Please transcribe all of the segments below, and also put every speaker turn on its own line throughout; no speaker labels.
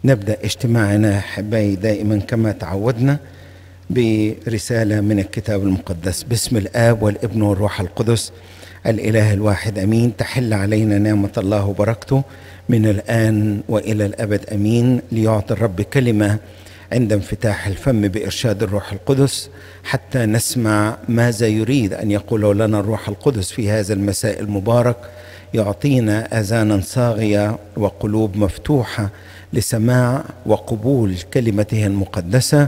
نبدأ اجتماعنا أحبائي دائما كما تعودنا برسالة من الكتاب المقدس باسم الآب والابن والروح القدس الإله الواحد أمين تحل علينا نعمة الله وبركته من الآن وإلى الأبد أمين ليعطي الرب كلمة عند انفتاح الفم بإرشاد الروح القدس حتى نسمع ماذا يريد أن يقوله لنا الروح القدس في هذا المساء المبارك يعطينا آذانا صاغية وقلوب مفتوحة لسماع وقبول كلمته المقدسة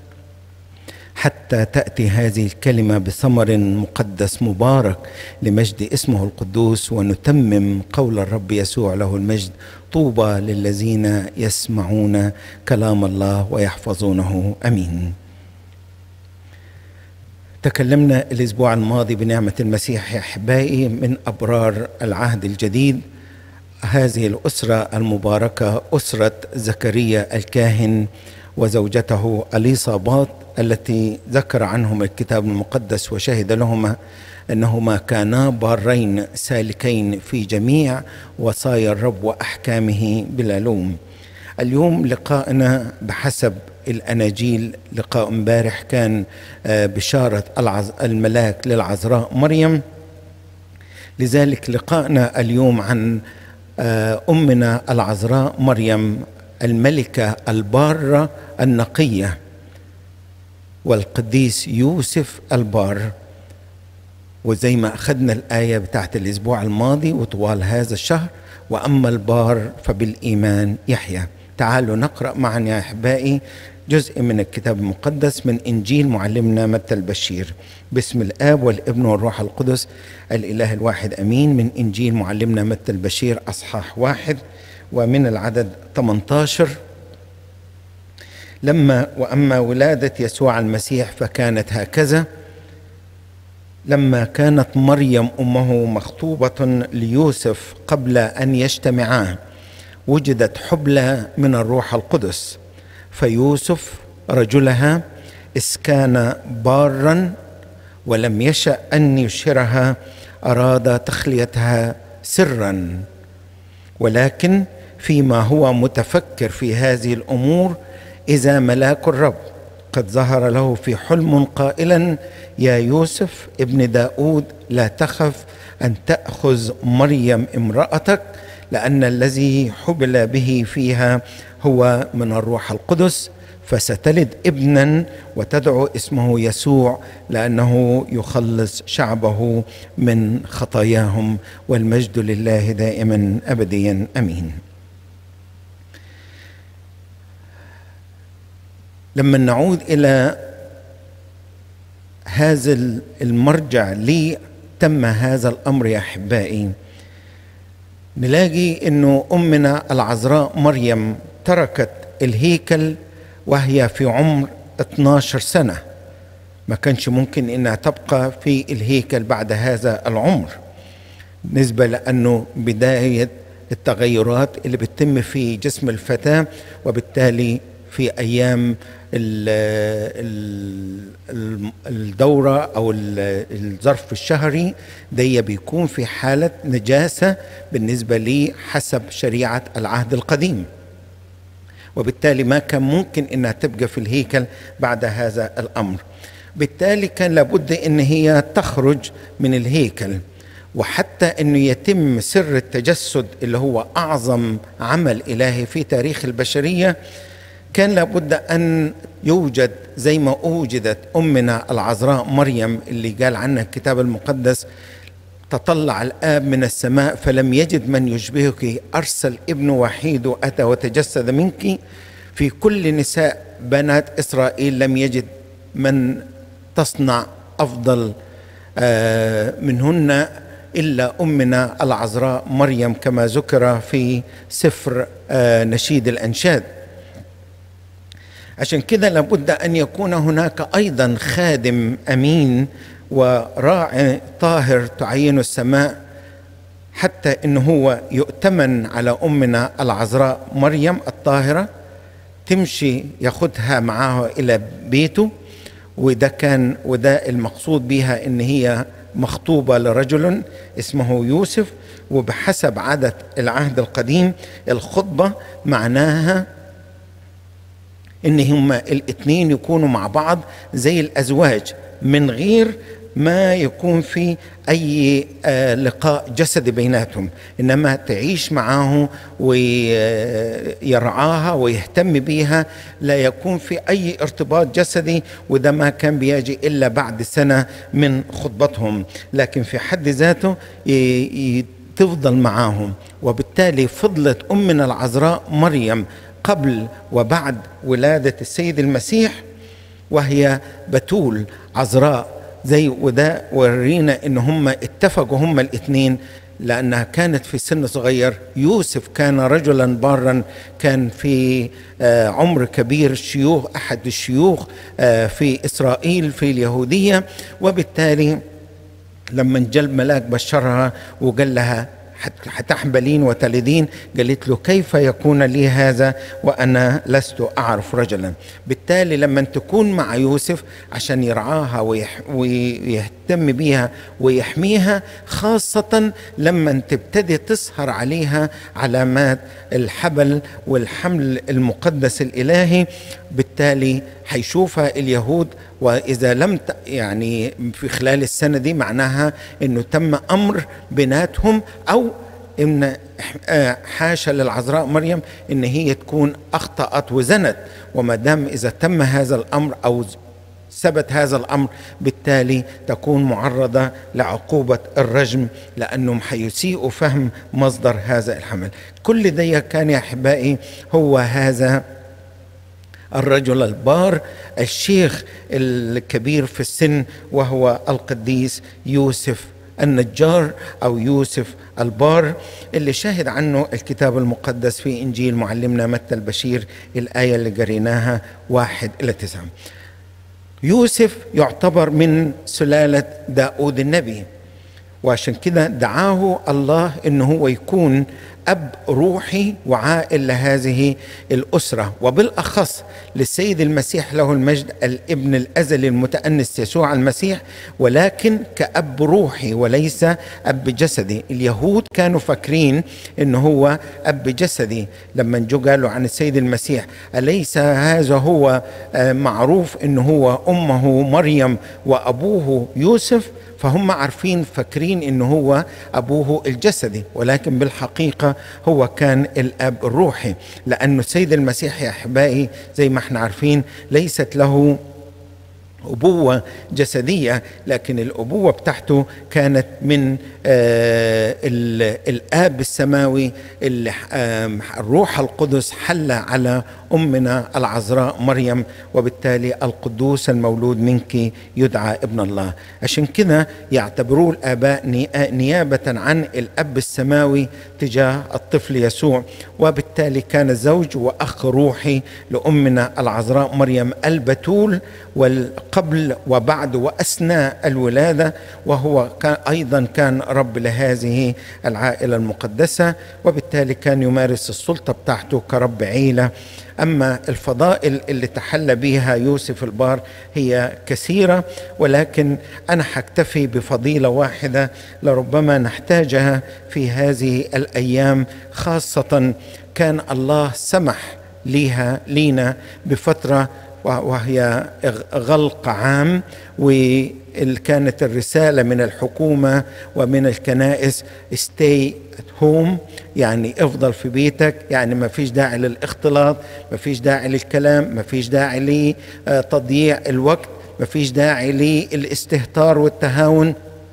حتى تأتي هذه الكلمة بثمر مقدس مبارك لمجد اسمه القدوس ونتمم قول الرب يسوع له المجد طوبى للذين يسمعون كلام الله ويحفظونه امين. تكلمنا الاسبوع الماضي بنعمه المسيح يا احبائي من ابرار العهد الجديد هذه الاسره المباركه اسره زكريا الكاهن وزوجته اليصابات التي ذكر عنهم الكتاب المقدس وشهد لهما انهما كانا بارين سالكين في جميع وصايا الرب واحكامه بلا لوم. اليوم لقائنا بحسب الاناجيل لقاء امبارح كان بشاره الملاك للعذراء مريم لذلك لقائنا اليوم عن امنا العذراء مريم الملكه الباره النقيه والقديس يوسف البار وزي ما أخذنا الآية بتاعت الأسبوع الماضي وطوال هذا الشهر وأما البار فبالإيمان يحيى تعالوا نقرأ معا يا أحبائي جزء من الكتاب المقدس من إنجيل معلمنا متى البشير باسم الآب والابن والروح القدس الإله الواحد أمين من إنجيل معلمنا متى البشير أصحاح واحد ومن العدد 18 لما واما ولاده يسوع المسيح فكانت هكذا لما كانت مريم امه مخطوبه ليوسف قبل ان يجتمعا وجدت حبلى من الروح القدس فيوسف رجلها اذ كان بارا ولم يشا ان يشهرها اراد تخليتها سرا ولكن فيما هو متفكر في هذه الامور إذا ملاك الرب قد ظهر له في حلم قائلا يا يوسف ابن داود لا تخف أن تأخذ مريم امرأتك لأن الذي حبل به فيها هو من الروح القدس فستلد ابنا وتدعو اسمه يسوع لأنه يخلص شعبه من خطاياهم والمجد لله دائما أبديا أمين لما نعود الى هذا المرجع لي تم هذا الامر يا احبائي نلاقي انه امنا العذراء مريم تركت الهيكل وهي في عمر 12 سنه ما كانش ممكن انها تبقى في الهيكل بعد هذا العمر بالنسبه لانه بدايه التغيرات اللي بتتم في جسم الفتاه وبالتالي في ايام الدورة أو الظرف الشهري دي بيكون في حالة نجاسة بالنسبة لي حسب شريعة العهد القديم وبالتالي ما كان ممكن انها تبقى في الهيكل بعد هذا الامر بالتالي كان لابد ان هي تخرج من الهيكل وحتى انه يتم سر التجسد اللي هو اعظم عمل الهي في تاريخ البشريه كان لابد ان يوجد زي ما اوجدت امنا العذراء مريم اللي قال عنها الكتاب المقدس تطلع الاب من السماء فلم يجد من يشبهك ارسل ابن وحيد اتى وتجسد منك في كل نساء بنات اسرائيل لم يجد من تصنع افضل منهن الا امنا العذراء مريم كما ذكر في سفر نشيد الانشاد عشان كده لابد ان يكون هناك ايضا خادم امين وراعي طاهر تعين السماء حتى انه هو يؤتمن على امنا العذراء مريم الطاهره تمشي ياخدها معاه الى بيته وده كان وده المقصود بها ان هي مخطوبه لرجل اسمه يوسف وبحسب عاده العهد القديم الخطبه معناها ان هما الاثنين يكونوا مع بعض زي الازواج من غير ما يكون في اي آه، لقاء جسدي بيناتهم انما تعيش معاه ويرعاها ويهتم بها لا يكون في اي ارتباط جسدي وده ما كان بيجي الا بعد سنه من خطبتهم لكن في حد ذاته تفضل معاهم وبالتالي فضلت امنا العذراء مريم قبل وبعد ولاده السيد المسيح وهي بتول عذراء زي وده ورينا ان هم اتفقوا هم الاثنين لانها كانت في سن صغير يوسف كان رجلا بارا كان في آه، عمر كبير الشيوخ احد الشيوخ آه، في اسرائيل في اليهوديه وبالتالي لما جل ملاك بشرها وقال لها حتحبلين وتلدين قالت له كيف يكون لي هذا وأنا لست أعرف رجلا بالتالي لما تكون مع يوسف عشان يرعاها ويهتم بها ويحميها خاصة لما تبتدي تسهر عليها علامات الحبل والحمل المقدس الإلهي بالتالي حيشوفها اليهود واذا لم يعني في خلال السنه دي معناها انه تم امر بيناتهم او ان آه، حاشا للعذراء مريم ان هي تكون اخطات وزنت وما دام اذا تم هذا الامر او ثبت هذا الامر بالتالي تكون معرضه لعقوبه الرجم لانهم حيسيئوا فهم مصدر هذا الحمل كل ده كان يا احبائي هو هذا الرجل البار الشيخ الكبير في السن وهو القديس يوسف النجار او يوسف البار اللي شاهد عنه الكتاب المقدس في انجيل معلمنا متى البشير الايه اللي قريناها واحد الى تسعه. يوسف يعتبر من سلاله داود النبي وعشان كده دعاه الله انه هو يكون اب روحي وعائل لهذه الاسره وبالاخص للسيد المسيح له المجد الابن الازلي المتانس يسوع المسيح ولكن كاب روحي وليس اب جسدي اليهود كانوا فاكرين انه هو اب جسدي لما جو قالوا عن السيد المسيح اليس هذا هو آه، معروف انه هو امه مريم وابوه يوسف فهم عارفين فاكرين انه هو ابوه الجسدي ولكن بالحقيقه هو كان الاب الروحي لانه السيد المسيح يا احبائي زي ما احنا عارفين ليست له أبوة جسدية لكن الأبوة بتاعته كانت من آه الآب السماوي اللي آه الروح القدس حل على أمنا العذراء مريم وبالتالي القدوس المولود منك يدعى ابن الله عشان كده يعتبروه الآباء نيابة عن الأب السماوي تجاه الطفل يسوع وبالتالي كان زوج وأخ روحي لأمنا العذراء مريم البتول وقبل وبعد واثناء الولاده وهو كان ايضا كان رب لهذه العائله المقدسه وبالتالي كان يمارس السلطه بتاعته كرب عيله اما الفضائل اللي تحلى بها يوسف البار هي كثيره ولكن انا حكتفي بفضيله واحده لربما نحتاجها في هذه الايام خاصه كان الله سمح ليها لينا بفتره وهي غلق عام وكانت الرسالة من الحكومة ومن الكنائس stay at home يعني افضل في بيتك يعني ما فيش داعي للاختلاط ما فيش داعي للكلام ما فيش داعي لتضييع الوقت ما فيش داعي للاستهتار والتهاون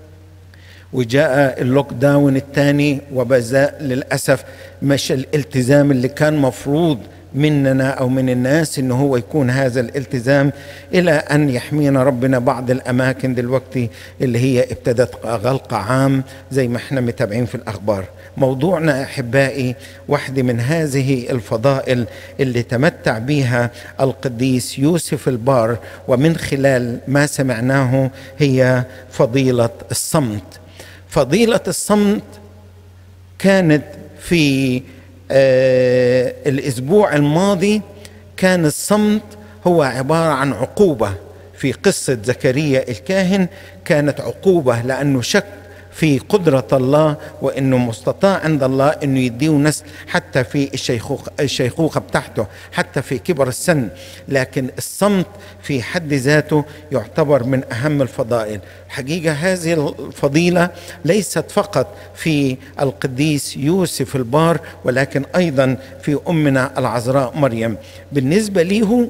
وجاء اللوك داون الثاني وبزاء للأسف مش الالتزام اللي كان مفروض مننا او من الناس انه هو يكون هذا الالتزام الى ان يحمينا ربنا بعض الاماكن دلوقتي اللي هي ابتدت غلق عام زي ما احنا متابعين في الاخبار موضوعنا احبائي واحده من هذه الفضائل اللي تمتع بها القديس يوسف البار ومن خلال ما سمعناه هي فضيله الصمت فضيله الصمت كانت في آه الاسبوع الماضي كان الصمت هو عباره عن عقوبه في قصه زكريا الكاهن كانت عقوبه لانه شك في قدرة الله وأنه مستطاع عند الله أنه يديه نسل حتى في الشيخوخة, الشيخوخة بتاعته حتى في كبر السن لكن الصمت في حد ذاته يعتبر من أهم الفضائل حقيقة هذه الفضيلة ليست فقط في القديس يوسف البار ولكن أيضا في أمنا العذراء مريم بالنسبة له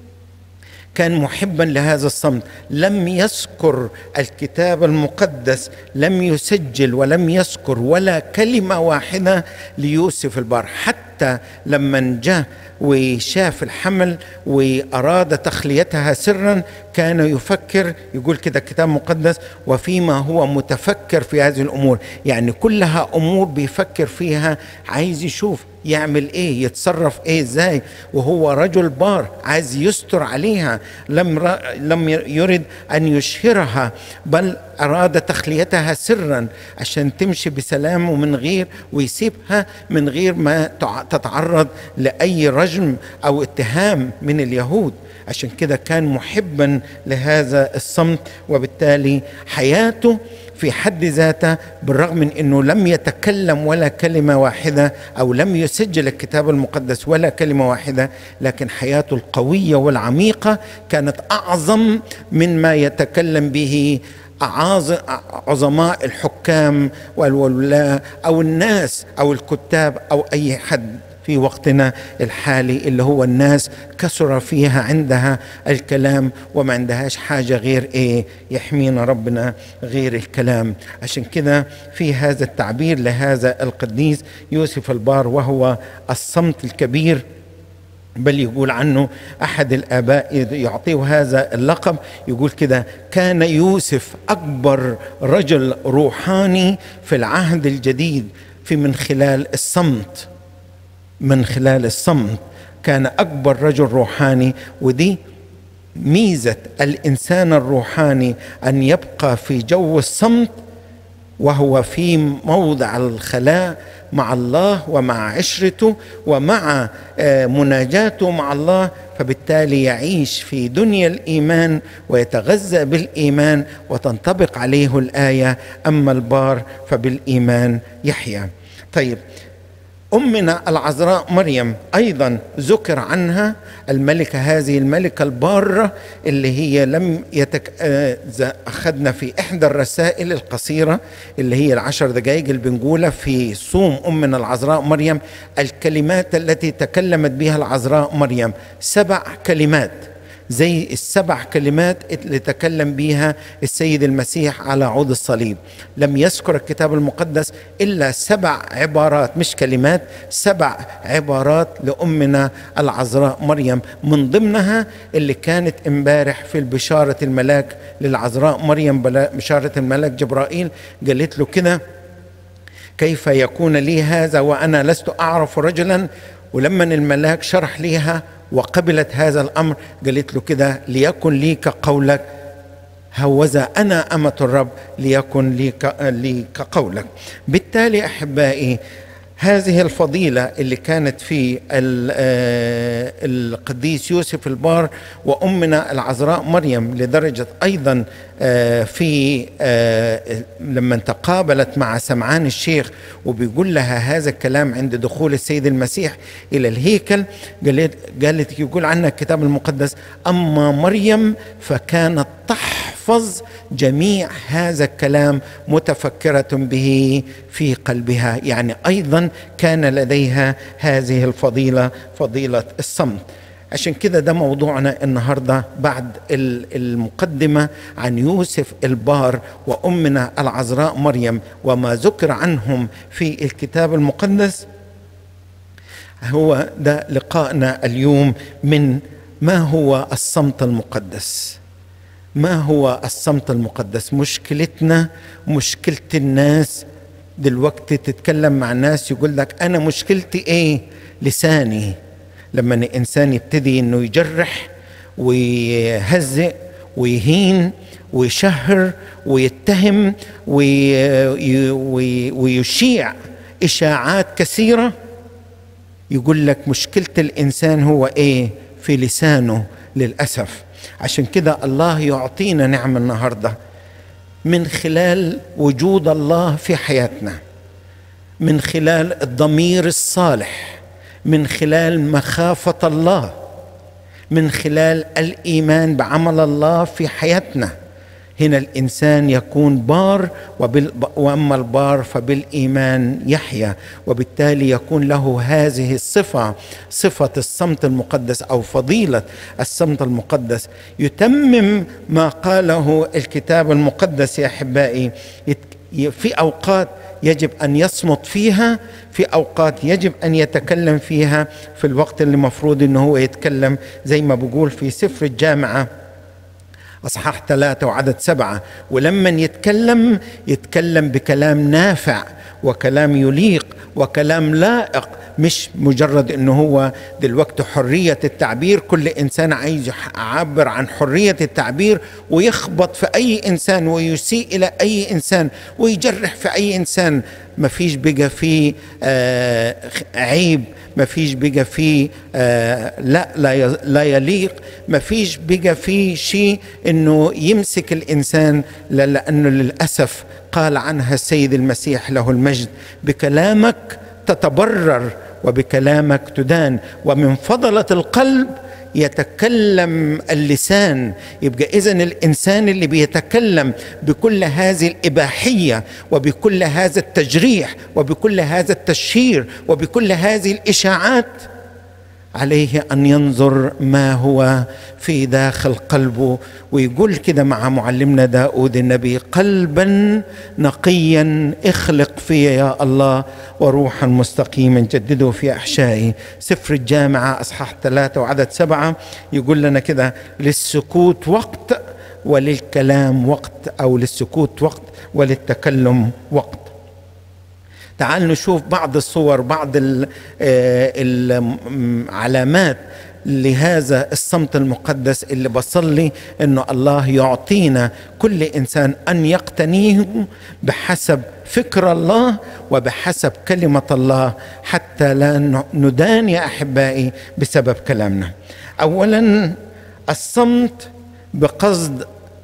كان محبا لهذا الصمت لم يذكر الكتاب المقدس لم يسجل ولم يذكر ولا كلمه واحده ليوسف البار حتى لما جاء وشاف الحمل واراد تخليتها سرا كان يفكر يقول كده الكتاب المقدس وفيما هو متفكر في هذه الامور يعني كلها امور بيفكر فيها عايز يشوف يعمل ايه يتصرف ايه ازاي وهو رجل بار عايز يستر عليها لم لم يرد ان يشهرها بل اراد تخليتها سرا عشان تمشي بسلام ومن غير ويسيبها من غير ما تتعرض لاي رجم او اتهام من اليهود عشان كده كان محبا لهذا الصمت وبالتالي حياته في حد ذاته بالرغم من انه لم يتكلم ولا كلمه واحده او لم يسجل الكتاب المقدس ولا كلمه واحده لكن حياته القويه والعميقه كانت اعظم من ما يتكلم به عظماء الحكام والولاة أو الناس أو الكتاب أو أي حد في وقتنا الحالي اللي هو الناس كثر فيها عندها الكلام وما عندهاش حاجة غير إيه يحمينا ربنا غير الكلام عشان كده في هذا التعبير لهذا القديس يوسف البار وهو الصمت الكبير بل يقول عنه احد الاباء يعطيه هذا اللقب يقول كده كان يوسف اكبر رجل روحاني في العهد الجديد في من خلال الصمت من خلال الصمت كان اكبر رجل روحاني ودي ميزه الانسان الروحاني ان يبقى في جو الصمت وهو في موضع الخلاء مع الله ومع عشرته ومع آه، مناجاته مع الله فبالتالي يعيش في دنيا الايمان ويتغذى بالايمان وتنطبق عليه الايه اما البار فبالايمان يحيا طيب امنا العذراء مريم ايضا ذكر عنها الملكه هذه الملكه الباره اللي هي لم يتك... آه، اخذنا في احدى الرسائل القصيره اللي هي العشر دقائق اللي بنقولها في صوم امنا العذراء مريم الكلمات التي تكلمت بها العذراء مريم سبع كلمات زي السبع كلمات اللي تكلم بيها السيد المسيح على عود الصليب لم يذكر الكتاب المقدس إلا سبع عبارات مش كلمات سبع عبارات لأمنا العذراء مريم من ضمنها اللي كانت امبارح في بشارة الملاك للعذراء مريم بشارة الملاك جبرائيل قالت له كده كيف يكون لي هذا وأنا لست أعرف رجلا ولما الملاك شرح ليها وقبلت هذا الامر قالت له كده ليكن لي كقولك هوذا انا امه الرب ليكن لي كقولك بالتالي احبائي هذه الفضيلة اللي كانت في آه، القديس يوسف البار وأمنا العذراء مريم لدرجة أيضا آه، في آه، لما تقابلت مع سمعان الشيخ وبيقول لها هذا الكلام عند دخول السيد المسيح إلى الهيكل قالت, قالت يقول عنها الكتاب المقدس أما مريم فكانت تحفظ جميع هذا الكلام متفكرة به في قلبها يعني أيضا كان لديها هذه الفضيلة فضيلة الصمت عشان كده ده موضوعنا النهارده بعد المقدمه عن يوسف البار وامنا العذراء مريم وما ذكر عنهم في الكتاب المقدس هو ده لقائنا اليوم من ما هو الصمت المقدس ما هو الصمت المقدس مشكلتنا مشكله الناس دلوقتي تتكلم مع الناس يقول لك انا مشكلتي ايه لساني لما الانسان يبتدي انه يجرح ويهزئ ويهين ويشهر ويتهم ويشيع اشاعات كثيره يقول لك مشكله الانسان هو ايه في لسانه للاسف عشان كده الله يعطينا نعمه النهارده من خلال وجود الله في حياتنا من خلال الضمير الصالح من خلال مخافه الله من خلال الايمان بعمل الله في حياتنا هنا الانسان يكون بار وبال واما البار فبالايمان يحيا وبالتالي يكون له هذه الصفه صفه الصمت المقدس او فضيله الصمت المقدس يتمم ما قاله الكتاب المقدس يا احبائي في اوقات يجب ان يصمت فيها في اوقات يجب ان يتكلم فيها في الوقت اللي مفروض انه هو يتكلم زي ما بقول في سفر الجامعه اصحاح ثلاثه وعدد سبعه ولما يتكلم يتكلم بكلام نافع وكلام يليق وكلام لائق مش مجرد انه هو دلوقتي حريه التعبير كل انسان عايز يعبر عن حريه التعبير ويخبط في اي انسان ويسيء الى اي انسان ويجرح في اي انسان ما فيش بقى فيه آه عيب ما فيش بقى فيه آه لا لا لا يليق ما فيش بقى فيه شيء انه يمسك الانسان لانه للاسف قال عنها السيد المسيح له المجد بكلامك تتبرر وبكلامك تدان ومن فضله القلب يتكلم اللسان يبقى اذا الانسان اللي بيتكلم بكل هذه الاباحيه وبكل هذا التجريح وبكل هذا التشهير وبكل هذه الاشاعات عليه ان ينظر ما هو في داخل قلبه ويقول كده مع معلمنا داود النبي قلبا نقيا اخلق في يا الله وروحا مستقيما جدده في احشائي سفر الجامعه اصحاح ثلاثه وعدد سبعه يقول لنا كده للسكوت وقت وللكلام وقت او للسكوت وقت وللتكلم وقت تعال نشوف بعض الصور بعض العلامات لهذا الصمت المقدس اللي بصلي انه الله يعطينا كل انسان ان يقتنيه بحسب فكر الله وبحسب كلمه الله حتى لا ندان يا احبائي بسبب كلامنا. اولا الصمت بقصد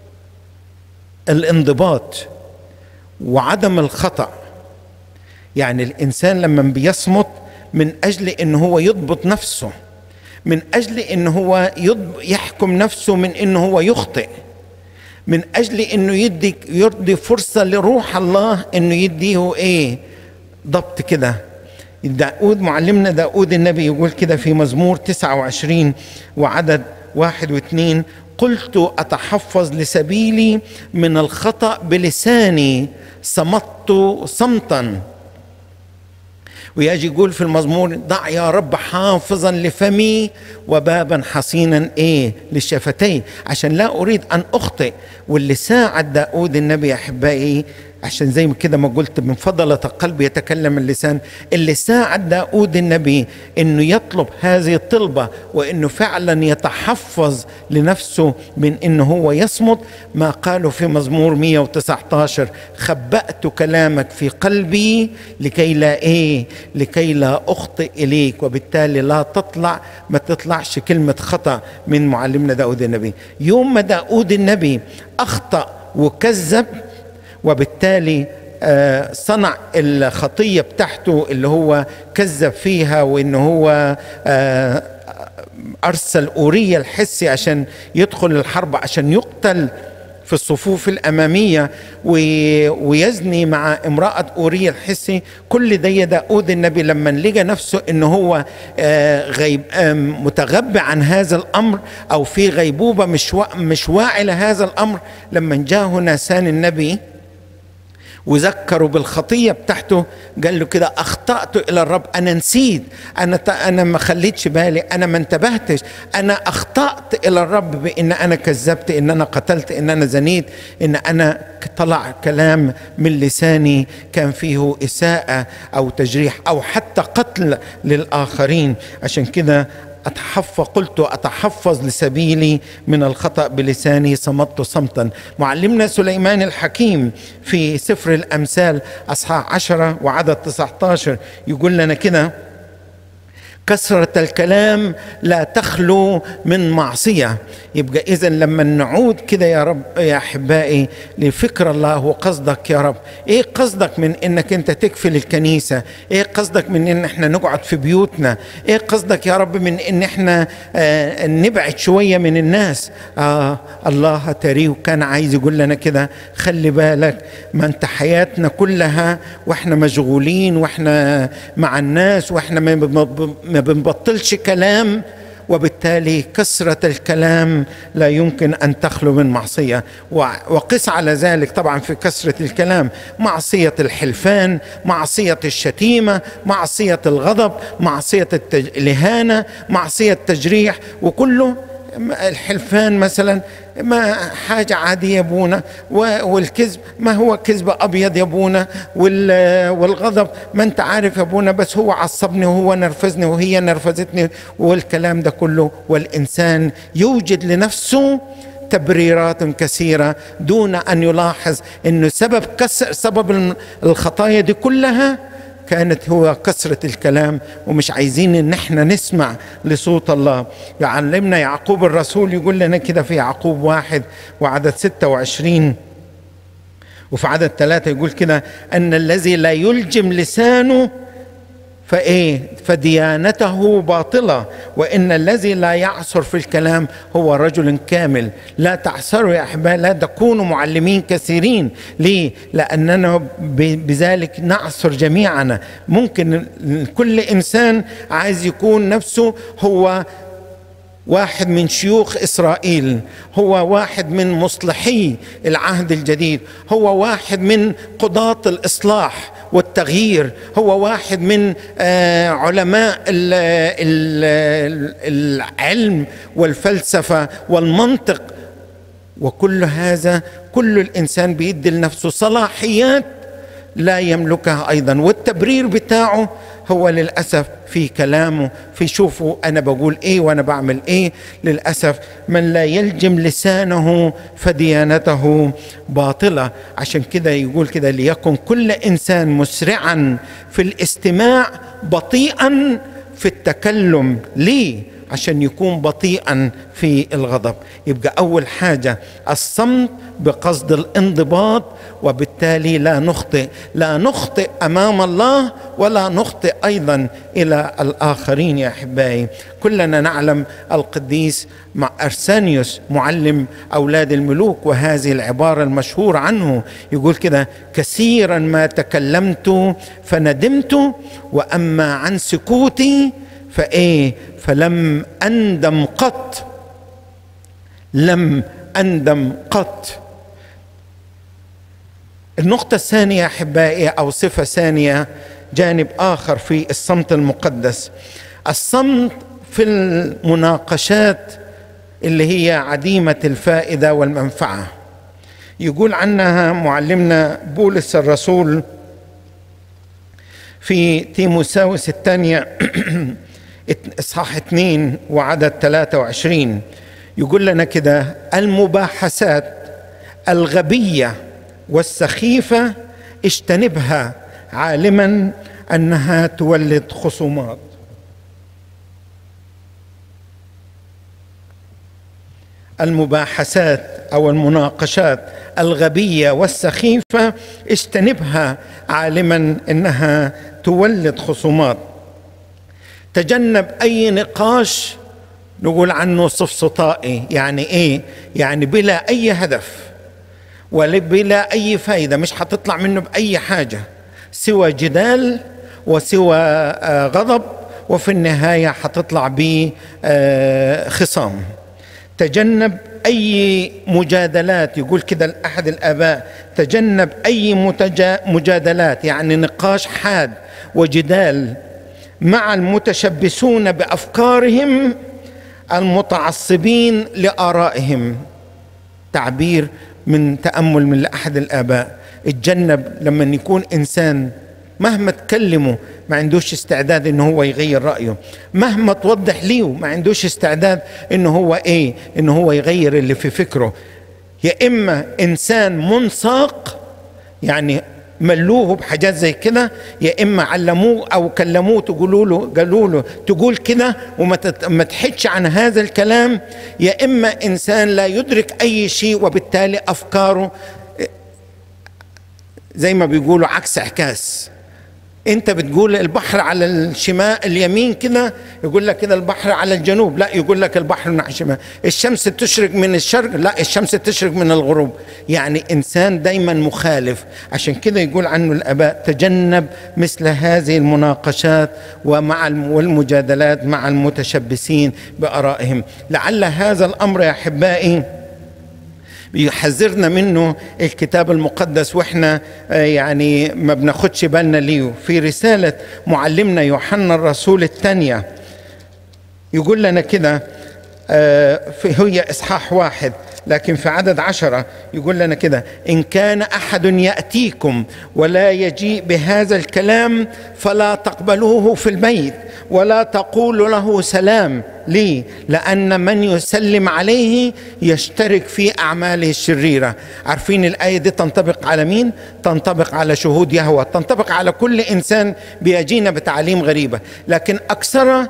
الانضباط وعدم الخطأ يعني الانسان لما بيصمت من اجل ان هو يضبط نفسه من اجل ان هو يحكم نفسه من ان هو يخطئ من اجل انه يدي يرضي فرصه لروح الله انه يديه ايه ضبط كده داود معلمنا داود النبي يقول كده في مزمور 29 وعدد واحد واثنين قلت أتحفظ لسبيلي من الخطأ بلساني صمت صمتا ويجي يقول في المزمور ضع يا رب حافظا لفمي وبابا حصينا ايه للشفتين عشان لا اريد ان اخطئ واللي ساعد داود النبي احبائي عشان زي ما كده ما قلت من فضلة القلب يتكلم اللسان اللي ساعد داود النبي انه يطلب هذه الطلبة وانه فعلا يتحفظ لنفسه من انه هو يصمت ما قاله في مزمور 119 خبأت كلامك في قلبي لكي لا ايه لكي لا اخطئ اليك وبالتالي لا تطلع ما تطلعش كلمة خطأ من معلمنا داود النبي يوم ما داود النبي اخطأ وكذب وبالتالي صنع الخطيه بتاعته اللي هو كذب فيها وان هو ارسل اوريا الحسي عشان يدخل الحرب عشان يقتل في الصفوف الأمامية ويزني مع امرأة أوريا الحسي كل ده داود النبي لما لقى نفسه إنه هو غيب متغبى عن هذا الأمر أو في غيبوبة مش مش واعي لهذا الأمر لما جاءه ناسان النبي وذكروا بالخطيه بتاعته قال له كده اخطات الى الرب انا نسيت انا انا ما خليتش بالي انا ما انتبهتش انا اخطات الى الرب بان انا كذبت ان انا قتلت ان انا زنيت ان انا طلع كلام من لساني كان فيه اساءه او تجريح او حتى قتل للاخرين عشان كده أتحفظ قلت أتحفظ لسبيلي من الخطأ بلساني صمت صمتا معلمنا سليمان الحكيم في سفر الأمثال أصحاح عشرة وعدد 19 يقول لنا كده كثرة الكلام لا تخلو من معصية يبقى إذا لما نعود كده يا رب يا أحبائي لفكر الله وقصدك يا رب إيه قصدك من إنك أنت تكفل الكنيسة إيه قصدك من إن إحنا نقعد في بيوتنا إيه قصدك يا رب من إن إحنا آه نبعد شوية من الناس آه الله تريه كان عايز يقول لنا كده خلي بالك ما أنت حياتنا كلها وإحنا مشغولين وإحنا مع الناس وإحنا ما بنبطلش كلام وبالتالي كثرة الكلام لا يمكن أن تخلو من معصية وقس على ذلك طبعا في كثرة الكلام معصية الحلفان معصية الشتيمة معصية الغضب معصية الإهانة معصية التجريح وكله الحلفان مثلا ما حاجة عادية يا ابونا والكذب ما هو كذب أبيض يا ابونا والغضب ما أنت عارف يا ابونا بس هو عصبني وهو نرفزني وهي نرفزتني والكلام ده كله والإنسان يوجد لنفسه تبريرات كثيرة دون أن يلاحظ أنه سبب كسر سبب الخطايا دي كلها كانت هو كثرة الكلام ومش عايزين ان احنا نسمع لصوت الله يعلمنا يعقوب الرسول يقول لنا كده في يعقوب واحد وعدد 26 وفي عدد ثلاثة يقول كده أن الذي لا يلجم لسانه فايه فديانته باطله وان الذي لا يعثر في الكلام هو رجل كامل لا تعثروا يا احبائي لا تكونوا معلمين كثيرين ليه لاننا بذلك نعثر جميعنا ممكن كل انسان عايز يكون نفسه هو واحد من شيوخ اسرائيل هو واحد من مصلحي العهد الجديد هو واحد من قضاه الاصلاح والتغيير هو واحد من علماء العلم والفلسفه والمنطق وكل هذا كل الانسان بيدي لنفسه صلاحيات لا يملكها ايضا والتبرير بتاعه هو للاسف في كلامه في شوفوا انا بقول ايه وانا بعمل ايه للاسف من لا يلجم لسانه فديانته باطله عشان كده يقول كده ليكن كل انسان مسرعا في الاستماع بطيئا في التكلم ليه عشان يكون بطيئا في الغضب يبقى اول حاجه الصمت بقصد الانضباط وبالتالي لا نخطئ لا نخطئ امام الله ولا نخطئ ايضا الى الاخرين يا احبائي كلنا نعلم القديس مع ارسانيوس معلم اولاد الملوك وهذه العباره المشهوره عنه يقول كده كثيرا ما تكلمت فندمت واما عن سكوتي فايه فلم اندم قط لم اندم قط النقطة الثانية يا أحبائي أو صفة ثانية جانب آخر في الصمت المقدس الصمت في المناقشات اللي هي عديمة الفائدة والمنفعة يقول عنها معلمنا بولس الرسول في تيموساوس الثانية اصحاح اثنين وعدد 23 يقول لنا كده المباحثات الغبيه والسخيفه اجتنبها عالما انها تولد خصومات المباحثات او المناقشات الغبيه والسخيفه اجتنبها عالما انها تولد خصومات تجنب اي نقاش نقول عنه صفصطائي يعني ايه يعني بلا اي هدف وبلا اي فائده مش حتطلع منه باي حاجه سوى جدال وسوى غضب وفي النهايه حتطلع بخصام تجنب اي مجادلات يقول كده احد الاباء تجنب اي مجادلات يعني نقاش حاد وجدال مع المتشبثون بافكارهم المتعصبين لارائهم تعبير من تامل من احد الاباء اتجنب لما يكون انسان مهما تكلمه ما عندوش استعداد انه هو يغير رايه مهما توضح ليه ما عندوش استعداد انه هو ايه انه هو يغير اللي في فكره يا اما انسان منساق يعني ملوه بحاجات زي كده يا اما علموه او كلموه تقولوا له قالوا له تقول كده وما ما تحدش عن هذا الكلام يا اما انسان لا يدرك اي شيء وبالتالي افكاره زي ما بيقولوا عكس اعكاس انت بتقول البحر على الشمال اليمين كده يقول لك كده البحر على الجنوب لا يقول لك البحر من الشمال الشمس تشرق من الشرق لا الشمس تشرق من الغروب يعني انسان دايما مخالف عشان كده يقول عنه الاباء تجنب مثل هذه المناقشات ومع والمجادلات مع المتشبثين بارائهم لعل هذا الامر يا احبائي يحذرنا منه الكتاب المقدس واحنا يعني ما بناخدش بالنا ليه في رسالة معلمنا يوحنا الرسول الثانية يقول لنا كده هي إصحاح واحد لكن في عدد عشرة يقول لنا كده إن كان أحد يأتيكم ولا يجيء بهذا الكلام فلا تقبلوه في البيت ولا تقول له سلام ليه لأن من يسلم عليه يشترك في أعماله الشريرة عارفين الآية دي تنطبق على مين؟ تنطبق على شهود يهوى تنطبق على كل إنسان بيجينا بتعليم غريبة لكن أكثرها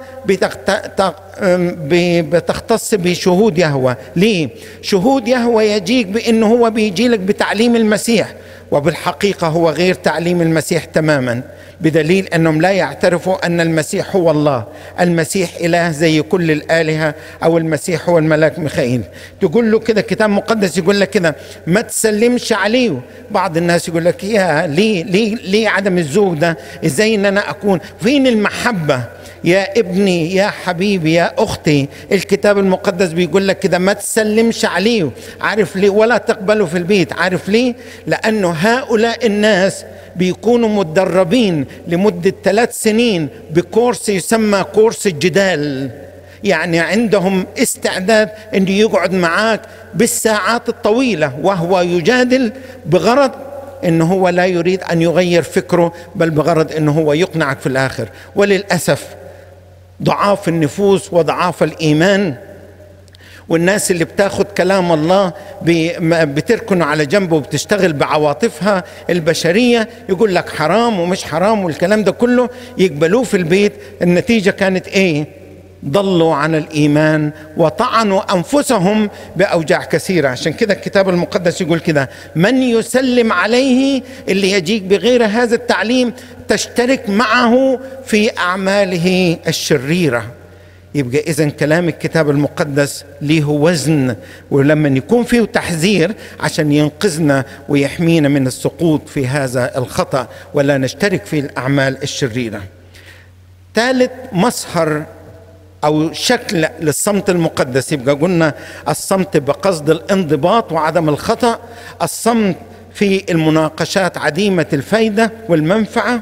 بتختص بشهود يهوى ليه؟ شهود يهوى يجيك بأنه هو بيجي لك بتعليم المسيح وبالحقيقة هو غير تعليم المسيح تماماً بدليل انهم لا يعترفوا ان المسيح هو الله، المسيح اله زي كل الالهه او المسيح هو الملاك ميخائيل، تقول له كده كتاب مقدس يقول لك كده ما تسلمش عليه، بعض الناس يقول لك يا ليه ليه ليه عدم الذوق ده؟ ازاي ان انا اكون فين المحبه؟ يا ابني يا حبيبي يا اختي الكتاب المقدس بيقول لك كده ما تسلمش عليه عارف ليه ولا تقبله في البيت عارف ليه لانه هؤلاء الناس بيكونوا متدربين لمدة ثلاث سنين بكورس يسمى كورس الجدال يعني عندهم استعداد انه يقعد معاك بالساعات الطويلة وهو يجادل بغرض انه هو لا يريد ان يغير فكره بل بغرض انه هو يقنعك في الاخر وللاسف ضعاف النفوس وضعاف الايمان والناس اللي بتاخد كلام الله بتركنه على جنب وبتشتغل بعواطفها البشرية يقول لك حرام ومش حرام والكلام ده كله يقبلوه في البيت النتيجة كانت ايه ضلوا عن الايمان وطعنوا انفسهم باوجاع كثيره عشان كده الكتاب المقدس يقول كده من يسلم عليه اللي يجيك بغير هذا التعليم تشترك معه في اعماله الشريره يبقى اذا كلام الكتاب المقدس ليه وزن ولما يكون فيه تحذير عشان ينقذنا ويحمينا من السقوط في هذا الخطا ولا نشترك في الاعمال الشريره ثالث مصهر او شكل للصمت المقدس يبقى قلنا الصمت بقصد الانضباط وعدم الخطا الصمت في المناقشات عديمه الفائده والمنفعه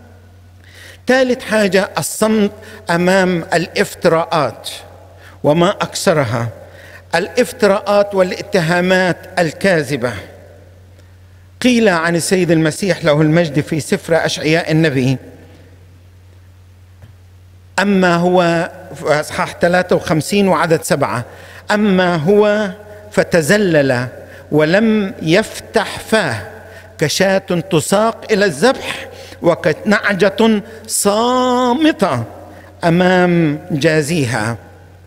ثالث حاجه الصمت امام الافتراءات وما اكثرها الافتراءات والاتهامات الكاذبه قيل عن السيد المسيح له المجد في سفر اشعياء النبي أما هو في أصحاح 53 وعدد سبعة أما هو فتزلل ولم يفتح فاه كشاة تساق إلى الذبح وكنعجة صامتة أمام جازيها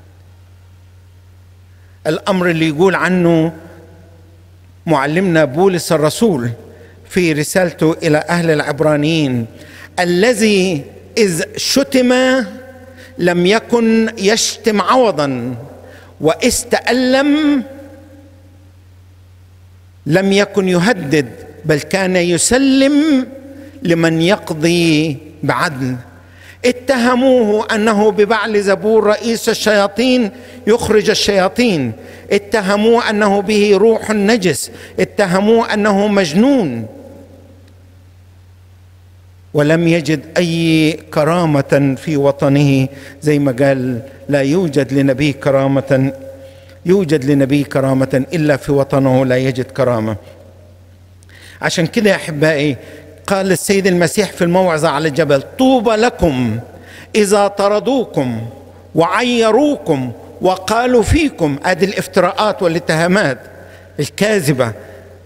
الأمر اللي يقول عنه معلمنا بولس الرسول في رسالته إلى أهل العبرانيين الذي إذ شتم لم يكن يشتم عوضا وإذ تألم لم يكن يهدد بل كان يسلم لمن يقضي بعدل اتهموه انه ببعل زبور رئيس الشياطين يخرج الشياطين اتهموه انه به روح نجس اتهموه انه مجنون ولم يجد اي كرامه في وطنه زي ما قال لا يوجد لنبي كرامه يوجد لنبي كرامه الا في وطنه لا يجد كرامه عشان كده يا احبائي قال السيد المسيح في الموعظه على الجبل طوبى لكم اذا طردوكم وعيروكم وقالوا فيكم ادي الافتراءات والاتهامات الكاذبه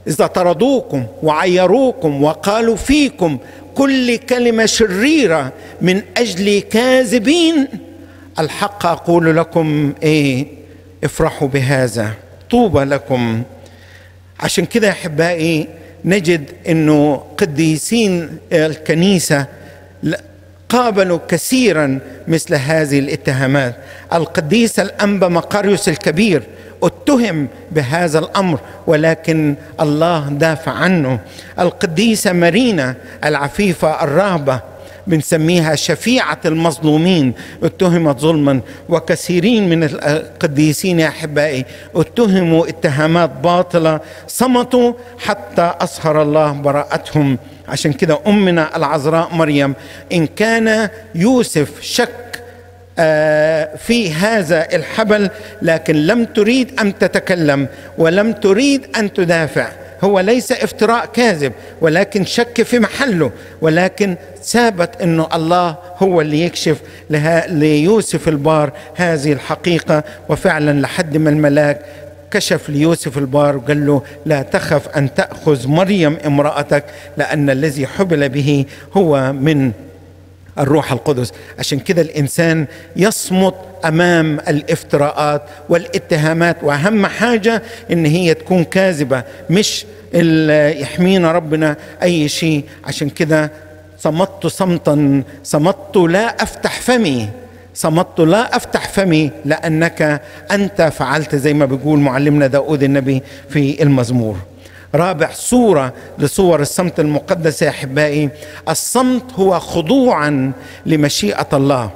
اذا طردوكم وعيروكم وقالوا فيكم كل كلمه شريره من اجل كاذبين الحق اقول لكم ايه افرحوا بهذا طوبى لكم عشان كده يا احبائي نجد انه قديسين الكنيسه قابلوا كثيرا مثل هذه الاتهامات القديس الانبا مقاريوس الكبير اتهم بهذا الامر ولكن الله دافع عنه القديسه مارينا العفيفه الراهبه بنسميها شفيعة المظلومين اتهمت ظلما وكثيرين من القديسين يا أحبائي اتهموا اتهامات باطلة صمتوا حتى أظهر الله براءتهم عشان كده أمنا العذراء مريم إن كان يوسف شك آه، في هذا الحبل لكن لم تريد ان تتكلم ولم تريد ان تدافع هو ليس افتراء كاذب ولكن شك في محله ولكن ثابت انه الله هو اللي يكشف ليوسف البار هذه الحقيقه وفعلا لحد ما الملاك كشف ليوسف البار وقال له لا تخف ان تاخذ مريم امراتك لان الذي حبل به هو من الروح القدس عشان كده الانسان يصمت امام الافتراءات والاتهامات واهم حاجه ان هي تكون كاذبه مش يحمينا ربنا اي شيء عشان كده صمت صمتا صمت لا افتح فمي صمت لا افتح فمي لانك انت فعلت زي ما بيقول معلمنا داود النبي في المزمور رابع صورة لصور الصمت المقدس يا أحبائي الصمت هو خضوعا لمشيئة الله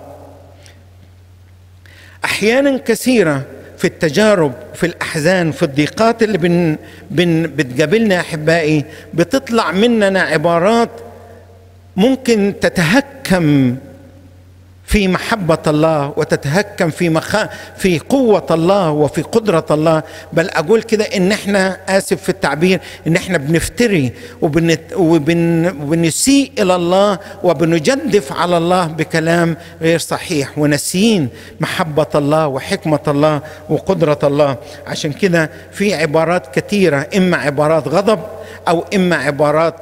أحيانا كثيرة في التجارب في الأحزان في الضيقات اللي بن بن بتقابلنا يا أحبائي بتطلع مننا عبارات ممكن تتهكم في محبة الله وتتهكم في مخا في قوة الله وفي قدرة الله بل أقول كده إن إحنا آسف في التعبير إن إحنا بنفتري وبن وبن وبنسيء إلى الله وبنجدف على الله بكلام غير صحيح ونسيين محبة الله وحكمة الله وقدرة الله عشان كده في عبارات كثيرة إما عبارات غضب أو إما عبارات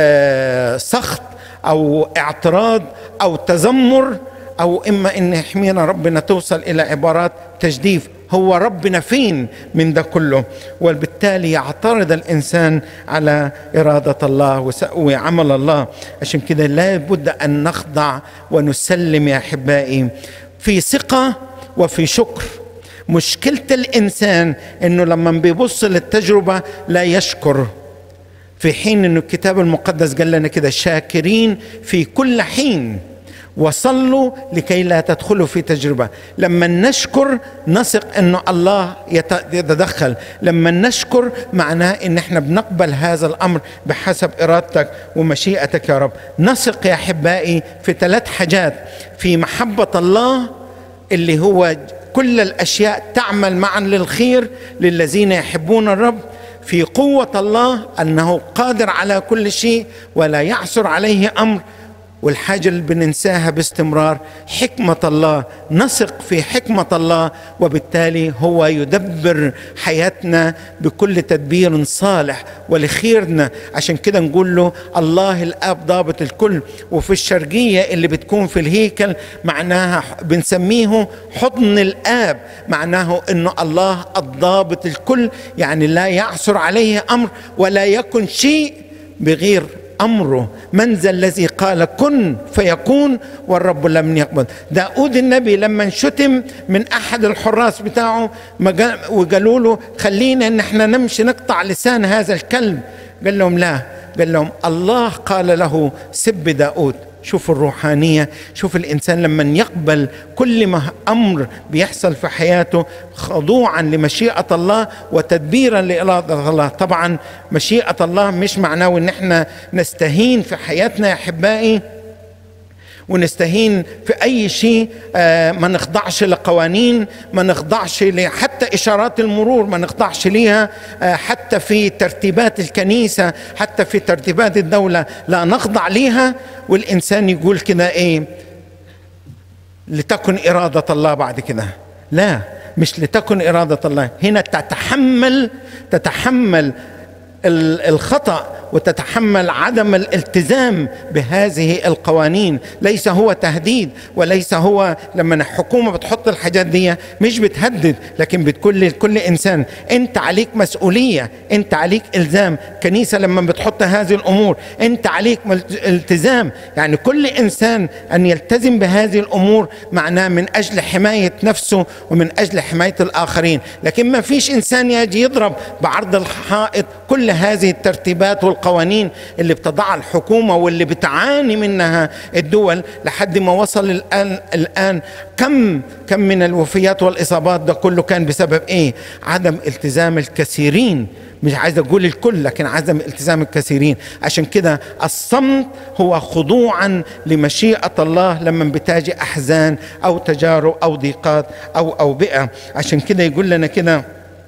آه سخط أو اعتراض أو تذمر او اما ان يحمينا ربنا توصل الى عبارات تجديف هو ربنا فين من ده كله وبالتالي يعترض الانسان على اراده الله وعمل الله عشان كده لابد ان نخضع ونسلم يا احبائي في ثقه وفي شكر مشكله الانسان انه لما بيبص للتجربه لا يشكر في حين انه الكتاب المقدس قال لنا كده شاكرين في كل حين وصلوا لكي لا تدخلوا في تجربة لما نشكر نثق أن الله يتدخل لما نشكر معناه أن احنا بنقبل هذا الأمر بحسب إرادتك ومشيئتك يا رب نثق يا أحبائي في ثلاث حاجات في محبة الله اللي هو كل الأشياء تعمل معا للخير للذين يحبون الرب في قوة الله أنه قادر على كل شيء ولا يعثر عليه أمر والحاجة اللي بننساها باستمرار حكمة الله نثق في حكمة الله وبالتالي هو يدبر حياتنا بكل تدبير صالح ولخيرنا عشان كده نقول له الله الآب ضابط الكل وفي الشرقية اللي بتكون في الهيكل معناها بنسميه حضن الآب معناه أنه الله الضابط الكل يعني لا يعثر عليه أمر ولا يكن شيء بغير امره من ذا الذي قال كن فيكون والرب لم يقبض داود النبي لما انشتم من احد الحراس بتاعه وقالوا له خلينا ان احنا نمشي نقطع لسان هذا الكلب قال لهم لا قال لهم الله قال له سب داود شوف الروحانيه شوف الانسان لما يقبل كل ما امر بيحصل في حياته خضوعا لمشيئه الله وتدبيرا لاراده الله طبعا مشيئه الله مش معناه ان احنا نستهين في حياتنا يا احبائي ونستهين في اي شيء آه، ما نخضعش لقوانين ما نخضعش حتى اشارات المرور ما نخضعش ليها آه، حتى في ترتيبات الكنيسه حتى في ترتيبات الدوله لا نخضع ليها والانسان يقول كده ايه لتكن اراده الله بعد كده لا مش لتكن اراده الله هنا تتحمل تتحمل الخطأ وتتحمل عدم الالتزام بهذه القوانين ليس هو تهديد وليس هو لما الحكومة بتحط الحاجات دي مش بتهدد لكن بتقول لكل إنسان أنت عليك مسؤولية أنت عليك إلزام كنيسة لما بتحط هذه الأمور أنت عليك التزام يعني كل إنسان أن يلتزم بهذه الأمور معناه من أجل حماية نفسه ومن أجل حماية الآخرين لكن ما فيش إنسان يجي يضرب بعرض الحائط كل هذه الترتيبات والقوانين اللي بتضعها الحكومة واللي بتعاني منها الدول لحد ما وصل الآن الآن كم كم من الوفيات والإصابات ده كله كان بسبب إيه عدم التزام الكثيرين مش عايز اقول الكل لكن عدم التزام الكثيرين عشان كده الصمت هو خضوعا لمشيئه الله لما بتاجي احزان او تجارب او ضيقات او اوبئه عشان كده يقول لنا كده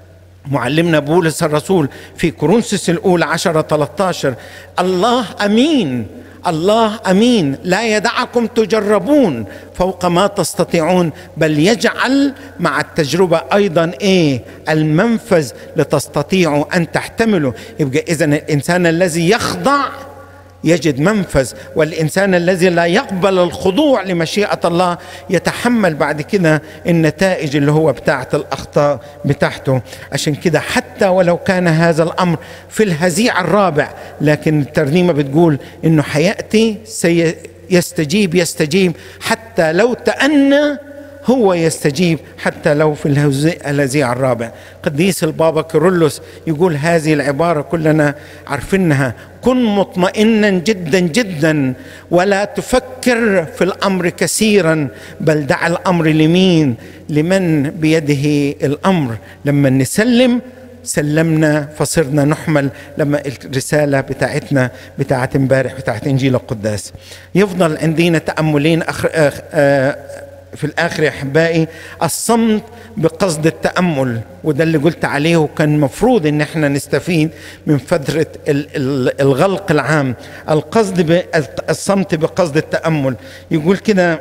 معلمنا بولس الرسول في كورنثوس الاولى 10 13 الله امين الله امين لا يدعكم تجربون فوق ما تستطيعون بل يجعل مع التجربه ايضا ايه المنفذ لتستطيعوا ان تحتملوا يبقى اذا الانسان الذي يخضع يجد منفذ والانسان الذي لا يقبل الخضوع لمشيئه الله يتحمل بعد كده النتائج اللي هو بتاعه الاخطاء بتاعته عشان كده حتى ولو كان هذا الامر في الهزيع الرابع لكن الترنيمه بتقول انه حياتي سيستجيب يستجيب حتى لو تأنى هو يستجيب حتى لو في الهزيع الرابع قديس البابا كيرلس يقول هذه العبارة كلنا عارفينها كن مطمئنا جدا جدا ولا تفكر في الأمر كثيرا بل دع الأمر لمين لمن بيده الأمر لما نسلم سلمنا فصرنا نحمل لما الرسالة بتاعتنا بتاعت امبارح بتاعت إنجيل القداس يفضل عندنا تأملين أخر آه في الآخر يا أحبائي الصمت بقصد التأمل وده اللي قلت عليه وكان مفروض ان احنا نستفيد من فترة الغلق العام القصد الصمت بقصد التأمل يقول كده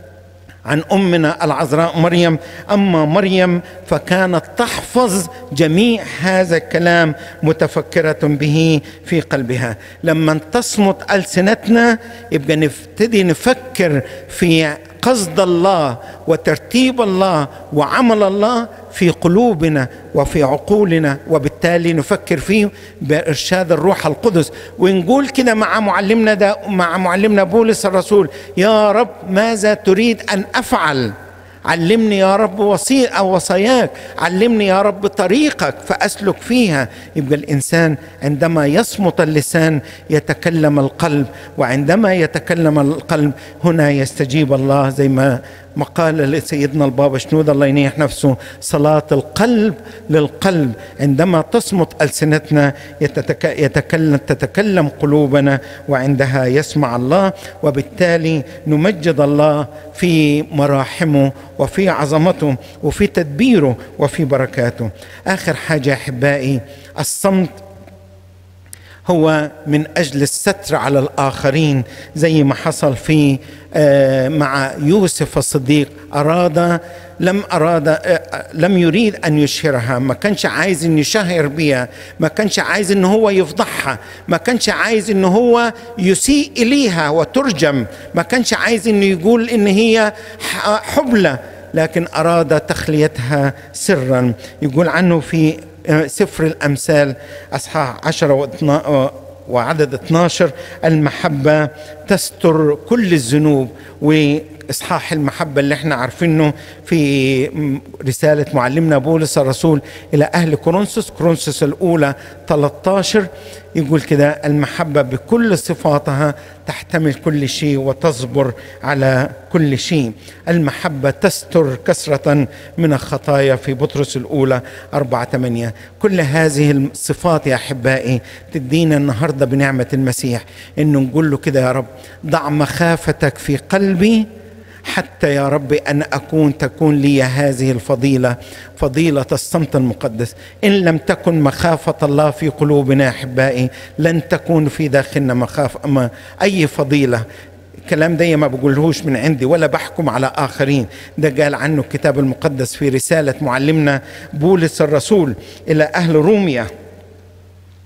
عن امنا العذراء مريم اما مريم فكانت تحفظ جميع هذا الكلام متفكره به في قلبها لما تصمت السنتنا يبقى نبتدي نفكر في قصد الله وترتيب الله وعمل الله في قلوبنا وفي عقولنا وبالتالي نفكر فيه بارشاد الروح القدس ونقول كده مع معلمنا ده مع معلمنا بولس الرسول يا رب ماذا تريد ان افعل علمني يا رب وصي أو وصاياك علمني يا رب طريقك فأسلك فيها يبقى الإنسان عندما يصمت اللسان يتكلم القلب وعندما يتكلم القلب هنا يستجيب الله زي ما مقال لسيدنا البابا شنود الله ينيح نفسه صلاة القلب للقلب عندما تصمت ألسنتنا يتكلم تتكلم قلوبنا وعندها يسمع الله وبالتالي نمجد الله في مراحمه وفي عظمته وفي تدبيره وفي بركاته آخر حاجة أحبائي الصمت هو من اجل الستر على الاخرين زي ما حصل في مع يوسف الصديق اراد لم اراد لم يريد ان يشهرها ما كانش عايز ان يشهر بها ما كانش عايز ان هو يفضحها ما كانش عايز ان هو يسيء اليها وترجم ما كانش عايز انه يقول ان هي حبلى لكن اراد تخليتها سرا يقول عنه في سفر الأمثال أصحاح عشرة وعدد 12 المحبة تستر كل الذنوب وإصحاح المحبة اللي احنا عارفينه في رسالة معلمنا بولس الرسول إلى أهل كورنثوس كورنثوس الأولى 13 يقول كده المحبة بكل صفاتها تحتمل كل شيء وتصبر على كل شيء المحبة تستر كثرة من الخطايا في بطرس الأولى أربعة ثمانية كل هذه الصفات يا أحبائي تدينا النهاردة بنعمة المسيح إنه نقول له كده يا رب ضع مخافتك في قلبي حتى يا رب ان اكون تكون لي هذه الفضيله فضيله الصمت المقدس ان لم تكن مخافه الله في قلوبنا احبائي لن تكون في داخلنا مخافه ما اي فضيله الكلام ده ما بقولهوش من عندي ولا بحكم على آخرين ده قال عنه الكتاب المقدس في رسالة معلمنا بولس الرسول إلى أهل روميا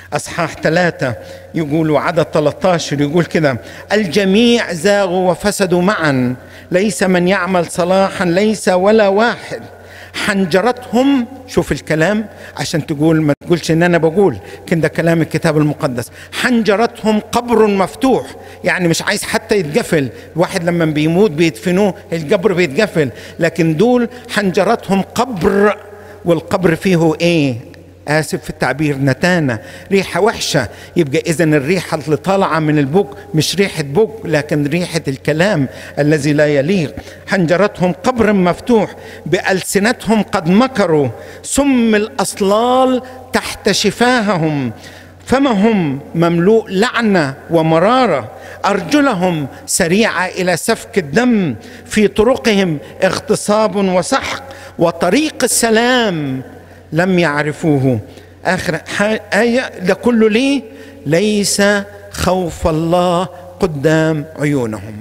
أصحاح ثلاثة يقول وعدد 13 يقول كده الجميع زاغوا وفسدوا معا ليس من يعمل صلاحا ليس ولا واحد حنجرتهم شوف الكلام عشان تقول ما تقولش ان انا بقول كده كلام الكتاب المقدس حنجرتهم قبر مفتوح يعني مش عايز حتى يتقفل الواحد لما بيموت بيدفنوه القبر بيتقفل لكن دول حنجرتهم قبر والقبر فيه ايه آسف في التعبير نتانة ريحة وحشة يبقى إذا الريحة اللي طالعة من البوق مش ريحة بوق لكن ريحة الكلام الذي لا يليق حنجرتهم قبر مفتوح بألسنتهم قد مكروا سم الأصلال تحت شفاههم فمهم مملوء لعنة ومرارة أرجلهم سريعة إلى سفك الدم في طرقهم اغتصاب وسحق وطريق السلام لم يعرفوه آخر آية ده كله ليه ليس خوف الله قدام عيونهم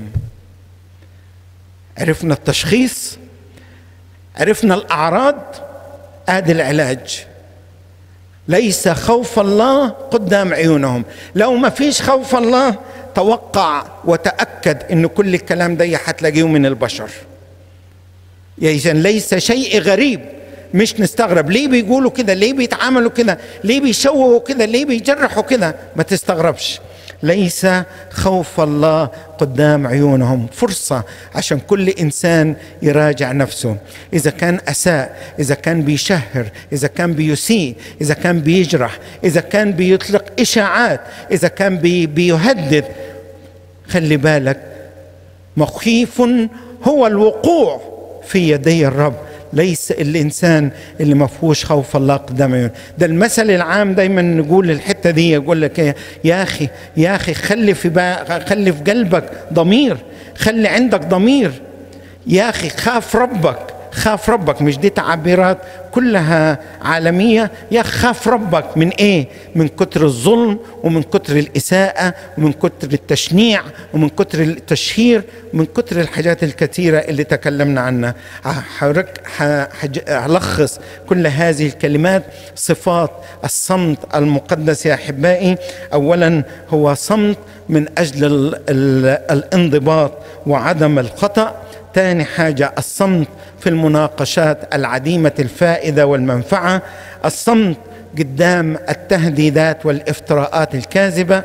عرفنا التشخيص عرفنا الأعراض آدي العلاج ليس خوف الله قدام عيونهم لو ما فيش خوف الله توقع وتأكد أن كل الكلام ده حتلاقيه من البشر إذا ليس شيء غريب مش نستغرب ليه بيقولوا كده ليه بيتعاملوا كده ليه بيشوهوا كده ليه بيجرحوا كده ما تستغربش ليس خوف الله قدام عيونهم فرصة عشان كل إنسان يراجع نفسه إذا كان أساء إذا كان بيشهر إذا كان بيسيء إذا كان بيجرح إذا كان بيطلق إشاعات إذا كان بي بيهدد خلي بالك مخيف هو الوقوع في يدي الرب ليس الانسان اللي ما فيهوش خوف الله قدام عيونه ده المثل العام دايما نقول الحته دي يقول لك يا اخي يا اخي خلي في خلي في قلبك ضمير خلي عندك ضمير يا اخي خاف ربك خاف ربك مش دي تعبيرات كلها عالمية يا خاف ربك من ايه من كتر الظلم ومن كتر الإساءة ومن كتر التشنيع ومن كتر التشهير ومن كتر الحاجات الكثيرة اللي تكلمنا عنها هلخص كل هذه الكلمات صفات الصمت المقدس يا أحبائي أولا هو صمت من أجل الانضباط وعدم الخطأ ثاني حاجة الصمت في المناقشات العديمة الفائدة والمنفعة الصمت قدام التهديدات والافتراءات الكاذبة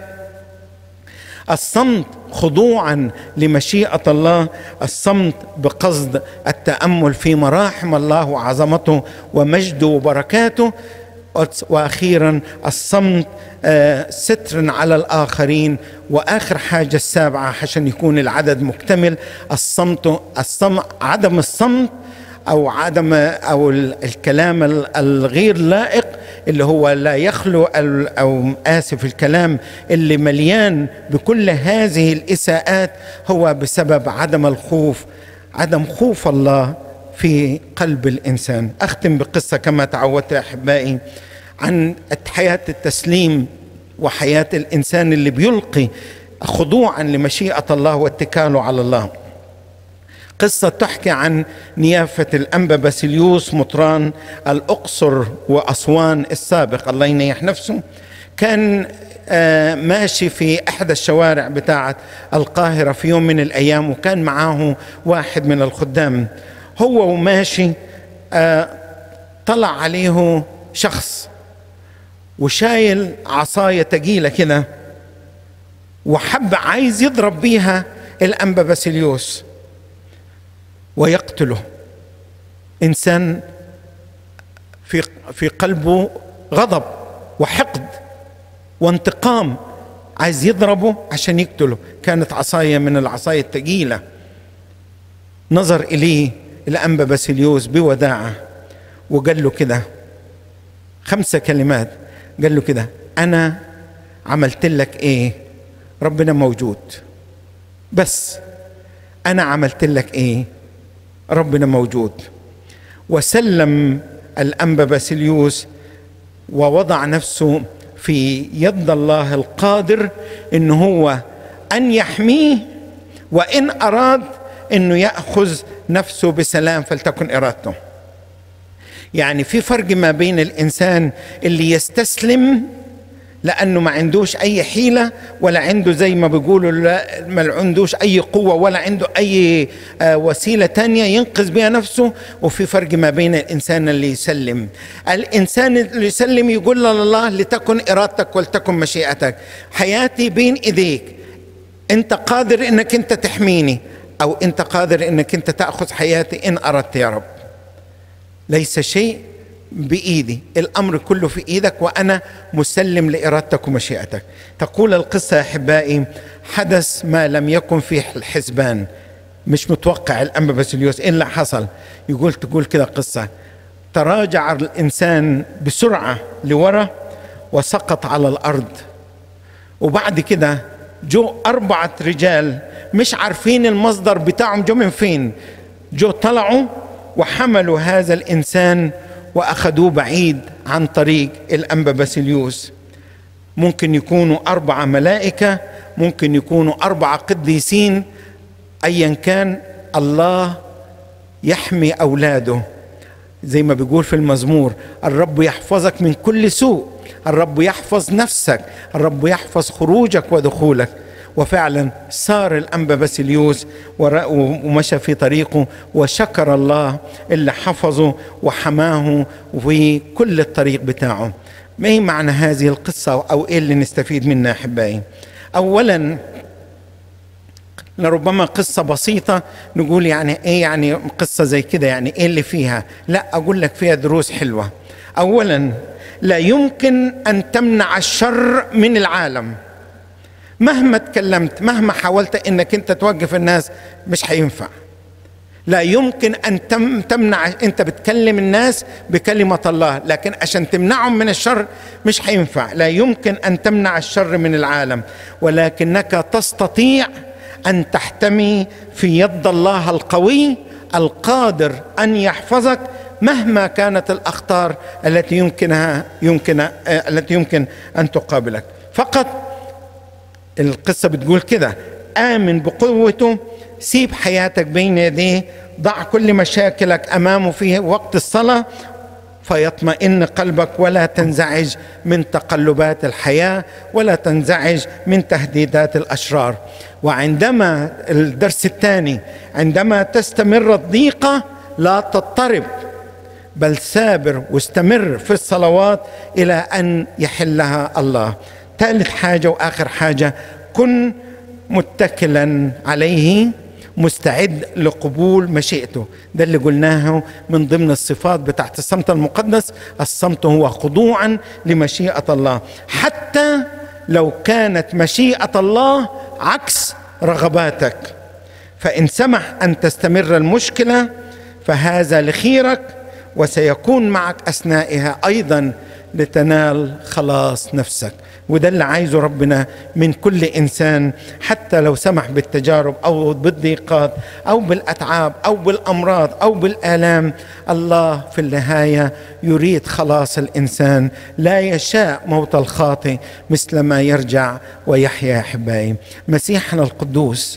الصمت خضوعا لمشيئة الله الصمت بقصد التأمل في مراحم الله وعظمته ومجده وبركاته واخيرا الصمت ستر على الاخرين واخر حاجه السابعه عشان يكون العدد مكتمل الصمت الصمت عدم الصمت او عدم او الكلام الغير لائق اللي هو لا يخلو او اسف الكلام اللي مليان بكل هذه الاساءات هو بسبب عدم الخوف عدم خوف الله في قلب الانسان اختم بقصه كما تعودت يا احبائي عن حياه التسليم وحياه الانسان اللي بيلقي خضوعا لمشيئه الله واتكاله على الله قصة تحكي عن نيافة الأنبا باسيليوس مطران الأقصر وأسوان السابق الله ينيح نفسه كان آه ماشي في إحدى الشوارع بتاعة القاهرة في يوم من الأيام وكان معاه واحد من الخدام هو وماشي آه طلع عليه شخص وشايل عصاية تقيلة كده وحب عايز يضرب بيها الأنبا باسيليوس ويقتله انسان في في قلبه غضب وحقد وانتقام عايز يضربه عشان يقتله كانت عصايه من العصايه الثقيله نظر اليه الانبا باسيليوس بوداعه وقال له كده خمسه كلمات قال له كده انا عملت لك ايه ربنا موجود بس انا عملت لك ايه ربنا موجود وسلم الانبا باسيليوس ووضع نفسه في يد الله القادر ان هو ان يحميه وان اراد انه ياخذ نفسه بسلام فلتكن ارادته يعني في فرق ما بين الانسان اللي يستسلم لانه ما عندوش اي حيله ولا عنده زي ما بيقولوا ما عندوش اي قوه ولا عنده اي آه، وسيله تانية ينقذ بها نفسه وفي فرق ما بين الانسان اللي يسلم الانسان اللي يسلم يقول لله لتكن ارادتك ولتكن مشيئتك حياتي بين ايديك انت قادر انك انت تحميني او انت قادر انك انت تاخذ حياتي ان اردت يا رب ليس شيء بايدي الامر كله في ايدك وانا مسلم لارادتك ومشيئتك تقول القصه يا احبائي حدث ما لم يكن في الحسبان مش متوقع الانبا باسيليوس ايه اللي حصل يقول تقول كده قصه تراجع الانسان بسرعه لورا وسقط على الارض وبعد كده جو أربعة رجال مش عارفين المصدر بتاعهم جو من فين جو طلعوا وحملوا هذا الإنسان واخذوه بعيد عن طريق الانبا باسيليوس ممكن يكونوا اربعه ملائكه ممكن يكونوا اربعه قديسين ايا كان الله يحمي اولاده زي ما بيقول في المزمور الرب يحفظك من كل سوء الرب يحفظ نفسك الرب يحفظ خروجك ودخولك وفعلا سار الأنبا باسيليوس ومشى في طريقه وشكر الله اللي حفظه وحماه في كل الطريق بتاعه ما هي معنى هذه القصة أو إيه اللي نستفيد منها أحبائي أولا لربما قصة بسيطة نقول يعني إيه يعني قصة زي كده يعني إيه اللي فيها لا أقول لك فيها دروس حلوة أولا لا يمكن أن تمنع الشر من العالم مهما تكلمت مهما حاولت انك انت توقف الناس مش هينفع لا يمكن ان تم تمنع انت بتكلم الناس بكلمه الله لكن عشان تمنعهم من الشر مش هينفع لا يمكن ان تمنع الشر من العالم ولكنك تستطيع ان تحتمي في يد الله القوي القادر ان يحفظك مهما كانت الاخطار التي يمكنها يمكن التي يمكن ان تقابلك فقط القصة بتقول كده آمن بقوته سيب حياتك بين يديه ضع كل مشاكلك أمامه في وقت الصلاة فيطمئن قلبك ولا تنزعج من تقلبات الحياة ولا تنزعج من تهديدات الأشرار وعندما الدرس الثاني عندما تستمر الضيقة لا تضطرب بل سابر واستمر في الصلوات إلى أن يحلها الله ثالث حاجة وآخر حاجة كن متكلا عليه مستعد لقبول مشيئته ده اللي قلناه من ضمن الصفات بتاعت الصمت المقدس الصمت هو خضوعا لمشيئة الله حتى لو كانت مشيئة الله عكس رغباتك فإن سمح أن تستمر المشكلة فهذا لخيرك وسيكون معك أثنائها أيضا لتنال خلاص نفسك وده اللي عايزه ربنا من كل انسان حتى لو سمح بالتجارب او بالضيقات او بالاتعاب او بالامراض او بالالام الله في النهايه يريد خلاص الانسان لا يشاء موت الخاطئ مثل ما يرجع ويحيا احبائي مسيحنا القدوس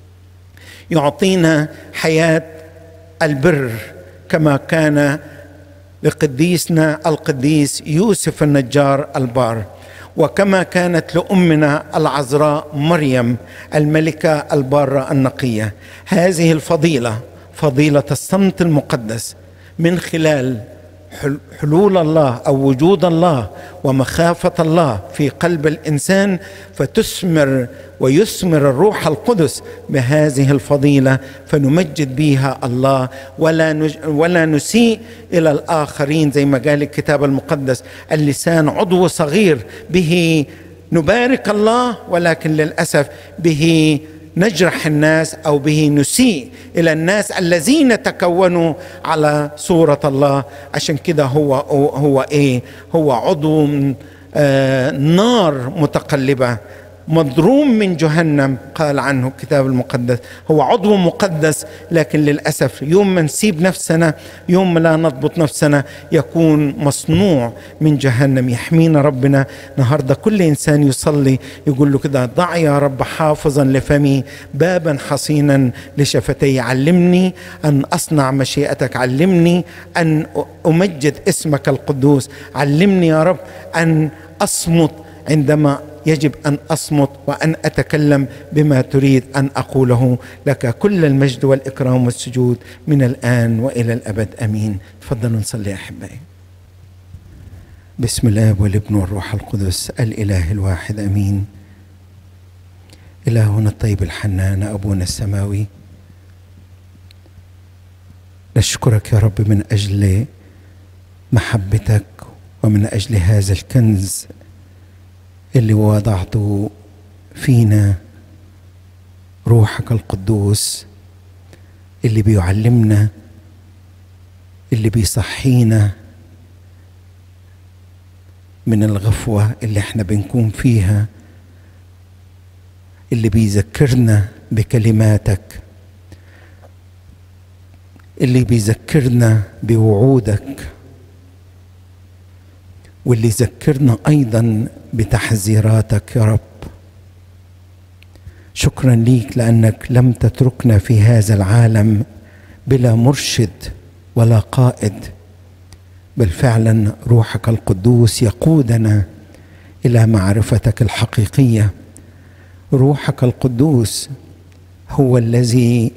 يعطينا حياه البر كما كان لقديسنا القديس يوسف النجار البار وكما كانت لامنا العذراء مريم الملكه الباره النقيه هذه الفضيله فضيله الصمت المقدس من خلال حلول الله او وجود الله ومخافه الله في قلب الانسان فتثمر ويثمر الروح القدس بهذه الفضيله فنمجد بها الله ولا ولا نسيء الى الاخرين زي ما قال الكتاب المقدس اللسان عضو صغير به نبارك الله ولكن للاسف به نجرح الناس او به نسيء الى الناس الذين تكونوا على صوره الله عشان كده هو هو ايه هو عضو آه نار متقلبه مضروم من جهنم قال عنه الكتاب المقدس هو عضو مقدس لكن للأسف يوم ما نسيب نفسنا يوم ما لا نضبط نفسنا يكون مصنوع من جهنم يحمينا ربنا النهاردة كل إنسان يصلي يقول له كده ضع يا رب حافظا لفمي بابا حصينا لشفتي علمني أن أصنع مشيئتك علمني أن أمجد اسمك القدوس علمني يا رب أن أصمت عندما يجب ان اصمت وان اتكلم بما تريد ان اقوله لك كل المجد والاكرام والسجود من الان والى الابد امين تفضلوا نصلي احبائي بسم الله والابن والروح القدس الاله الواحد امين الهنا الطيب الحنان ابونا السماوي نشكرك يا رب من اجل محبتك ومن اجل هذا الكنز اللي وضعته فينا روحك القدوس اللي بيعلمنا اللي بيصحينا من الغفوه اللي احنا بنكون فيها اللي بيذكرنا بكلماتك اللي بيذكرنا بوعودك واللي يذكرنا ايضا بتحذيراتك يا رب شكرا ليك لانك لم تتركنا في هذا العالم بلا مرشد ولا قائد بل فعلا روحك القدوس يقودنا الى معرفتك الحقيقيه روحك القدوس هو الذي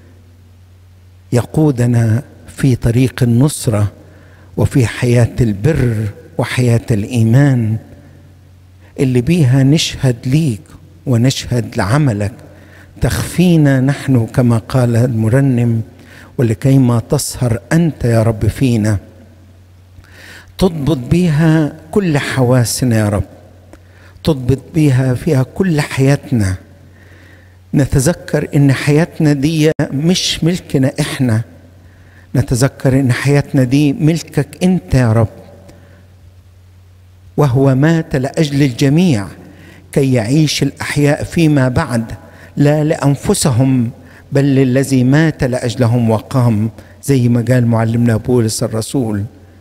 يقودنا في طريق النصره وفي حياه البر وحياه الايمان اللي بيها نشهد ليك ونشهد لعملك تخفينا نحن كما قال المرنم ولكيما تصهر انت يا رب فينا تضبط بيها كل حواسنا يا رب تضبط بيها فيها كل حياتنا نتذكر ان حياتنا دي مش ملكنا احنا نتذكر ان حياتنا دي ملكك انت يا رب وهو مات لاجل الجميع كي يعيش الاحياء فيما بعد لا لانفسهم بل للذي مات لاجلهم وقام زي ما قال معلمنا بولس الرسول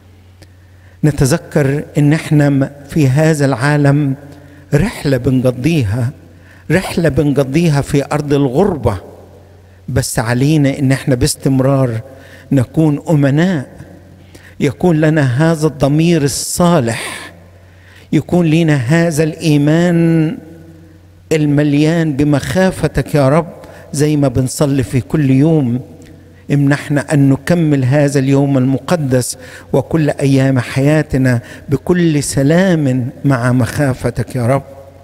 نتذكر ان احنا في هذا العالم رحله بنقضيها رحله بنقضيها في ارض الغربه بس علينا ان احنا باستمرار نكون امناء يكون لنا هذا الضمير الصالح يكون لنا هذا الايمان المليان بمخافتك يا رب زي ما بنصلي في كل يوم امنحنا ان نكمل هذا اليوم المقدس وكل ايام حياتنا بكل سلام مع مخافتك يا رب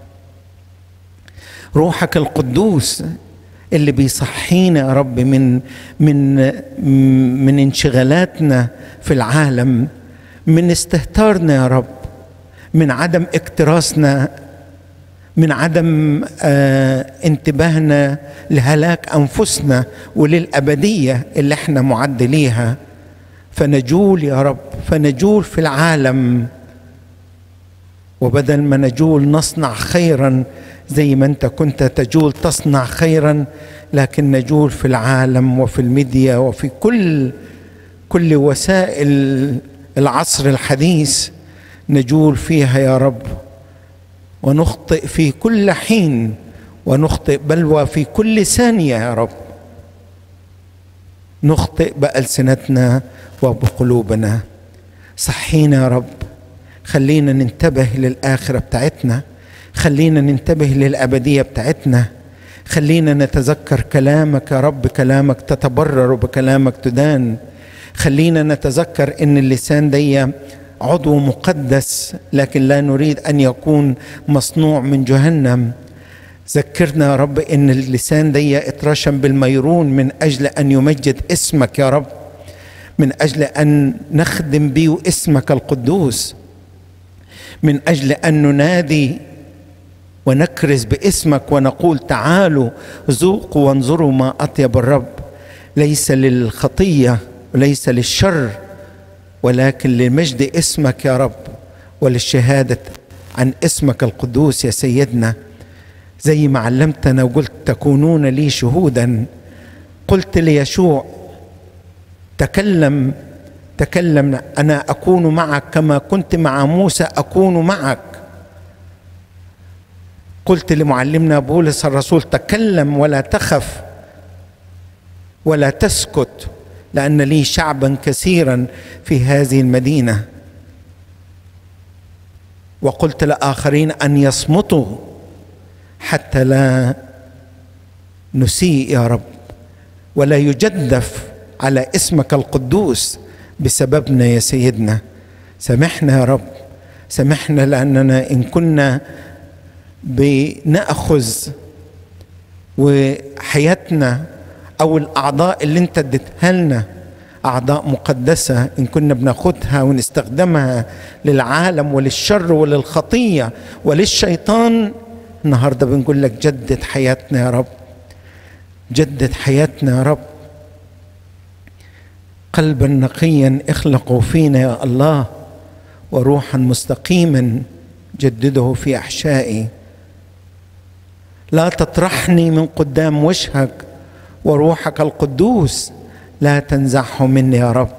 روحك القدوس اللي بيصحينا يا رب من من من انشغالاتنا في العالم من استهتارنا يا رب من عدم اكتراسنا من عدم آه انتباهنا لهلاك انفسنا وللابديه اللي احنا معد ليها فنجول يا رب فنجول في العالم وبدل ما نجول نصنع خيرا زي ما انت كنت تجول تصنع خيرا لكن نجول في العالم وفي الميديا وفي كل كل وسائل العصر الحديث نجول فيها يا رب ونخطئ في كل حين ونخطئ بل وفي كل ثانيه يا رب نخطئ بالسنتنا وبقلوبنا صحينا يا رب خلينا ننتبه للاخره بتاعتنا خلينا ننتبه للابديه بتاعتنا خلينا نتذكر كلامك يا رب كلامك تتبرر وبكلامك تدان خلينا نتذكر ان اللسان دي عضو مقدس لكن لا نريد ان يكون مصنوع من جهنم ذكرنا يا رب ان اللسان دي اترشم بالميرون من اجل ان يمجد اسمك يا رب من اجل ان نخدم بيه اسمك القدوس من اجل ان ننادي ونكرز باسمك ونقول تعالوا ذوقوا وانظروا ما اطيب الرب ليس للخطيه وليس للشر ولكن لمجد اسمك يا رب وللشهاده عن اسمك القدوس يا سيدنا زي ما علمتنا وقلت تكونون لي شهودا قلت ليشوع تكلم تكلم انا اكون معك كما كنت مع موسى اكون معك قلت لمعلمنا بولس الرسول تكلم ولا تخف ولا تسكت لان لي شعبا كثيرا في هذه المدينه وقلت لاخرين ان يصمتوا حتى لا نسيء يا رب ولا يجدف على اسمك القدوس بسببنا يا سيدنا سامحنا يا رب سامحنا لاننا ان كنا بناخذ وحياتنا او الاعضاء اللي انت اديتها لنا اعضاء مقدسه ان كنا بناخدها ونستخدمها للعالم وللشر وللخطيه وللشيطان النهارده بنقول لك جدد حياتنا يا رب جدد حياتنا يا رب قلبا نقيا اخلقوا فينا يا الله وروحا مستقيما جدده في احشائي لا تطرحني من قدام وجهك وروحك القدوس لا تنزعه مني يا رب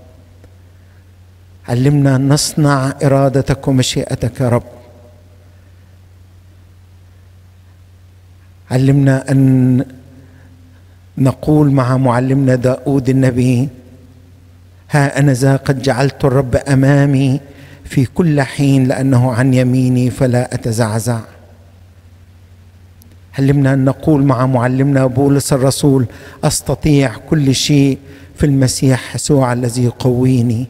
علمنا ان نصنع ارادتك ومشيئتك يا رب علمنا ان نقول مع معلمنا داود النبي ها انا ذا قد جعلت الرب امامي في كل حين لانه عن يميني فلا اتزعزع علمنا ان نقول مع معلمنا بولس الرسول استطيع كل شيء في المسيح يسوع الذي يقويني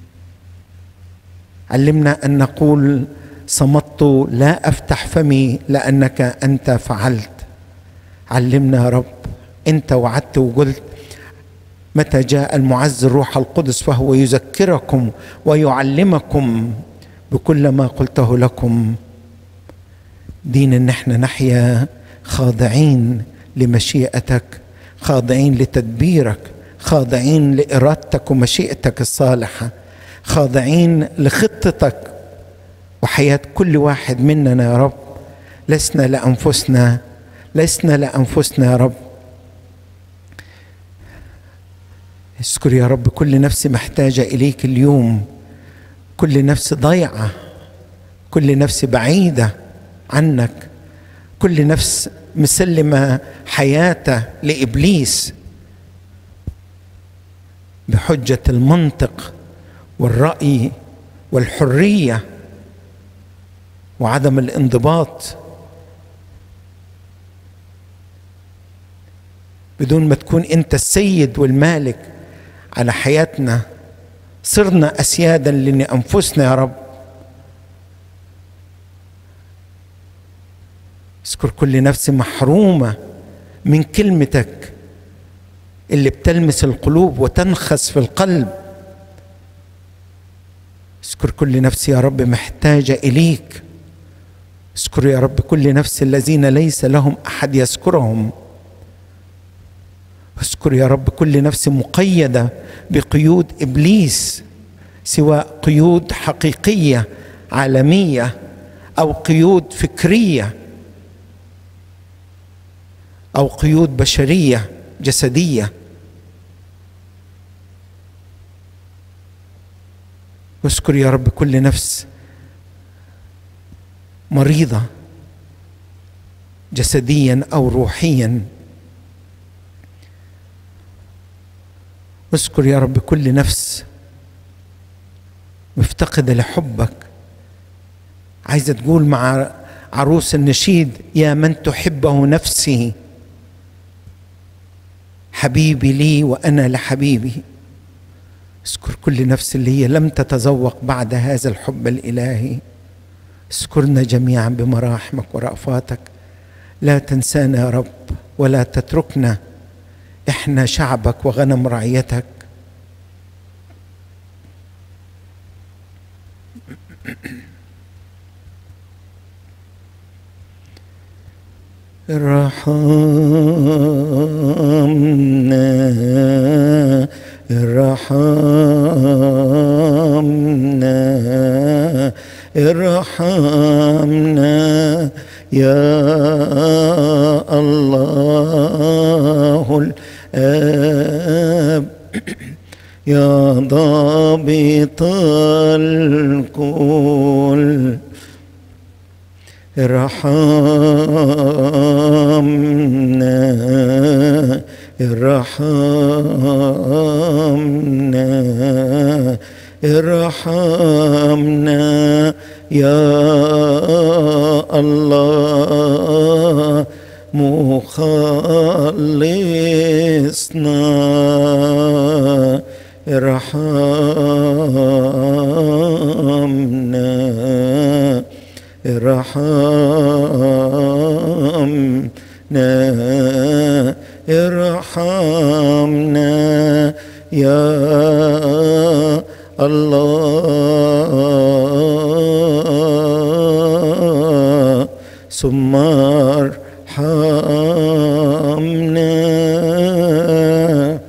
علمنا ان نقول صمت لا افتح فمي لانك انت فعلت علمنا يا رب انت وعدت وقلت متى جاء المعز الروح القدس فهو يذكركم ويعلمكم بكل ما قلته لكم دين ان احنا نحيا خاضعين لمشيئتك خاضعين لتدبيرك خاضعين لارادتك ومشيئتك الصالحه خاضعين لخطتك وحياه كل واحد مننا يا رب لسنا لانفسنا لسنا لانفسنا يا رب اذكر يا رب كل نفس محتاجه اليك اليوم كل نفس ضيعه كل نفس بعيده عنك كل نفس مسلمه حياته لابليس بحجه المنطق والراي والحريه وعدم الانضباط بدون ما تكون انت السيد والمالك على حياتنا صرنا اسيادا لانفسنا يا رب اذكر كل نفس محرومه من كلمتك اللي بتلمس القلوب وتنخس في القلب اذكر كل نفس يا رب محتاجه اليك اذكر يا رب كل نفس الذين ليس لهم احد يذكرهم اذكر يا رب كل نفس مقيده بقيود ابليس سواء قيود حقيقيه عالميه او قيود فكريه او قيود بشريه جسديه واذكر يا رب كل نفس مريضه جسديا او روحيا واذكر يا رب كل نفس مفتقده لحبك عايزه تقول مع عروس النشيد يا من تحبه نفسي حبيبي لي وانا لحبيبي اذكر كل نفس اللي هي لم تتذوق بعد هذا الحب الالهي اذكرنا جميعا بمراحمك ورأفاتك لا تنسانا يا رب ولا تتركنا احنا شعبك وغنم رعيتك ارحمنا ارحمنا ارحمنا يا الله الآب يا ضابط الكل ارحمنا ارحمنا ارحمنا يا الله مخلصنا ارحمنا ارحمنا ارحمنا يا الله ثم ارحمنا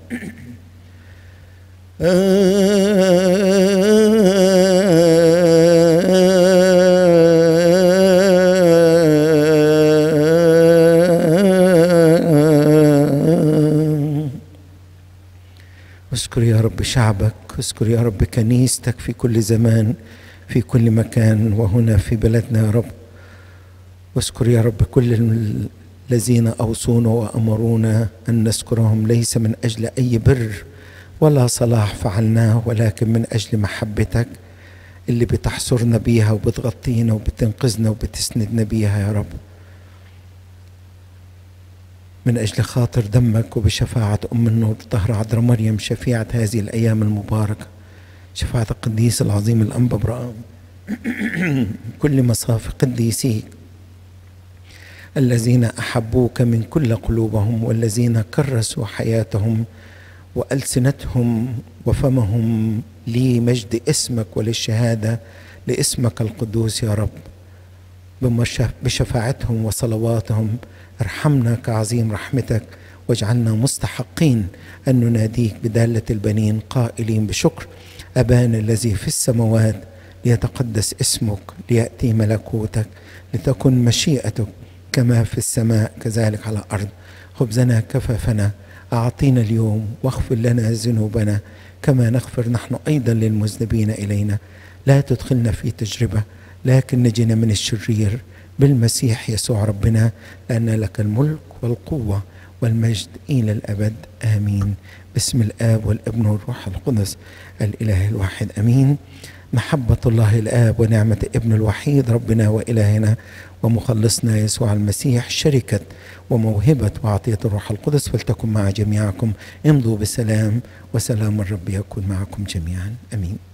اذكر يا رب شعبك اذكر يا رب كنيستك في كل زمان في كل مكان وهنا في بلدنا يا رب واذكر يا رب كل الذين اوصونا وامرونا ان نذكرهم ليس من اجل اي بر ولا صلاح فعلناه ولكن من اجل محبتك اللي بتحصرنا بيها وبتغطينا وبتنقذنا وبتسندنا بيها يا رب من أجل خاطر دمك وبشفاعة أم النور طهر عذراء مريم شفيعة هذه الأيام المباركة شفاعة القديس العظيم الأنبا برام كل مصاف قديسيك الذين أحبوك من كل قلوبهم والذين كرسوا حياتهم وألسنتهم وفمهم لمجد اسمك وللشهادة لاسمك القدوس يا رب بشفاعتهم وصلواتهم ارحمنا كعظيم رحمتك واجعلنا مستحقين ان نناديك بداله البنين قائلين بشكر ابانا الذي في السماوات ليتقدس اسمك لياتي ملكوتك لتكن مشيئتك كما في السماء كذلك على الارض خبزنا كفافنا اعطينا اليوم واغفر لنا ذنوبنا كما نغفر نحن ايضا للمذنبين الينا لا تدخلنا في تجربه لكن نجنا من الشرير بالمسيح يسوع ربنا لأن لك الملك والقوة والمجد إلى الأبد آمين باسم الآب والابن والروح القدس الإله الواحد آمين محبة الله الآب ونعمة ابن الوحيد ربنا وإلهنا ومخلصنا يسوع المسيح شركة وموهبة وعطية الروح القدس فلتكن مع جميعكم امضوا بسلام وسلام الرب يكون معكم جميعا امين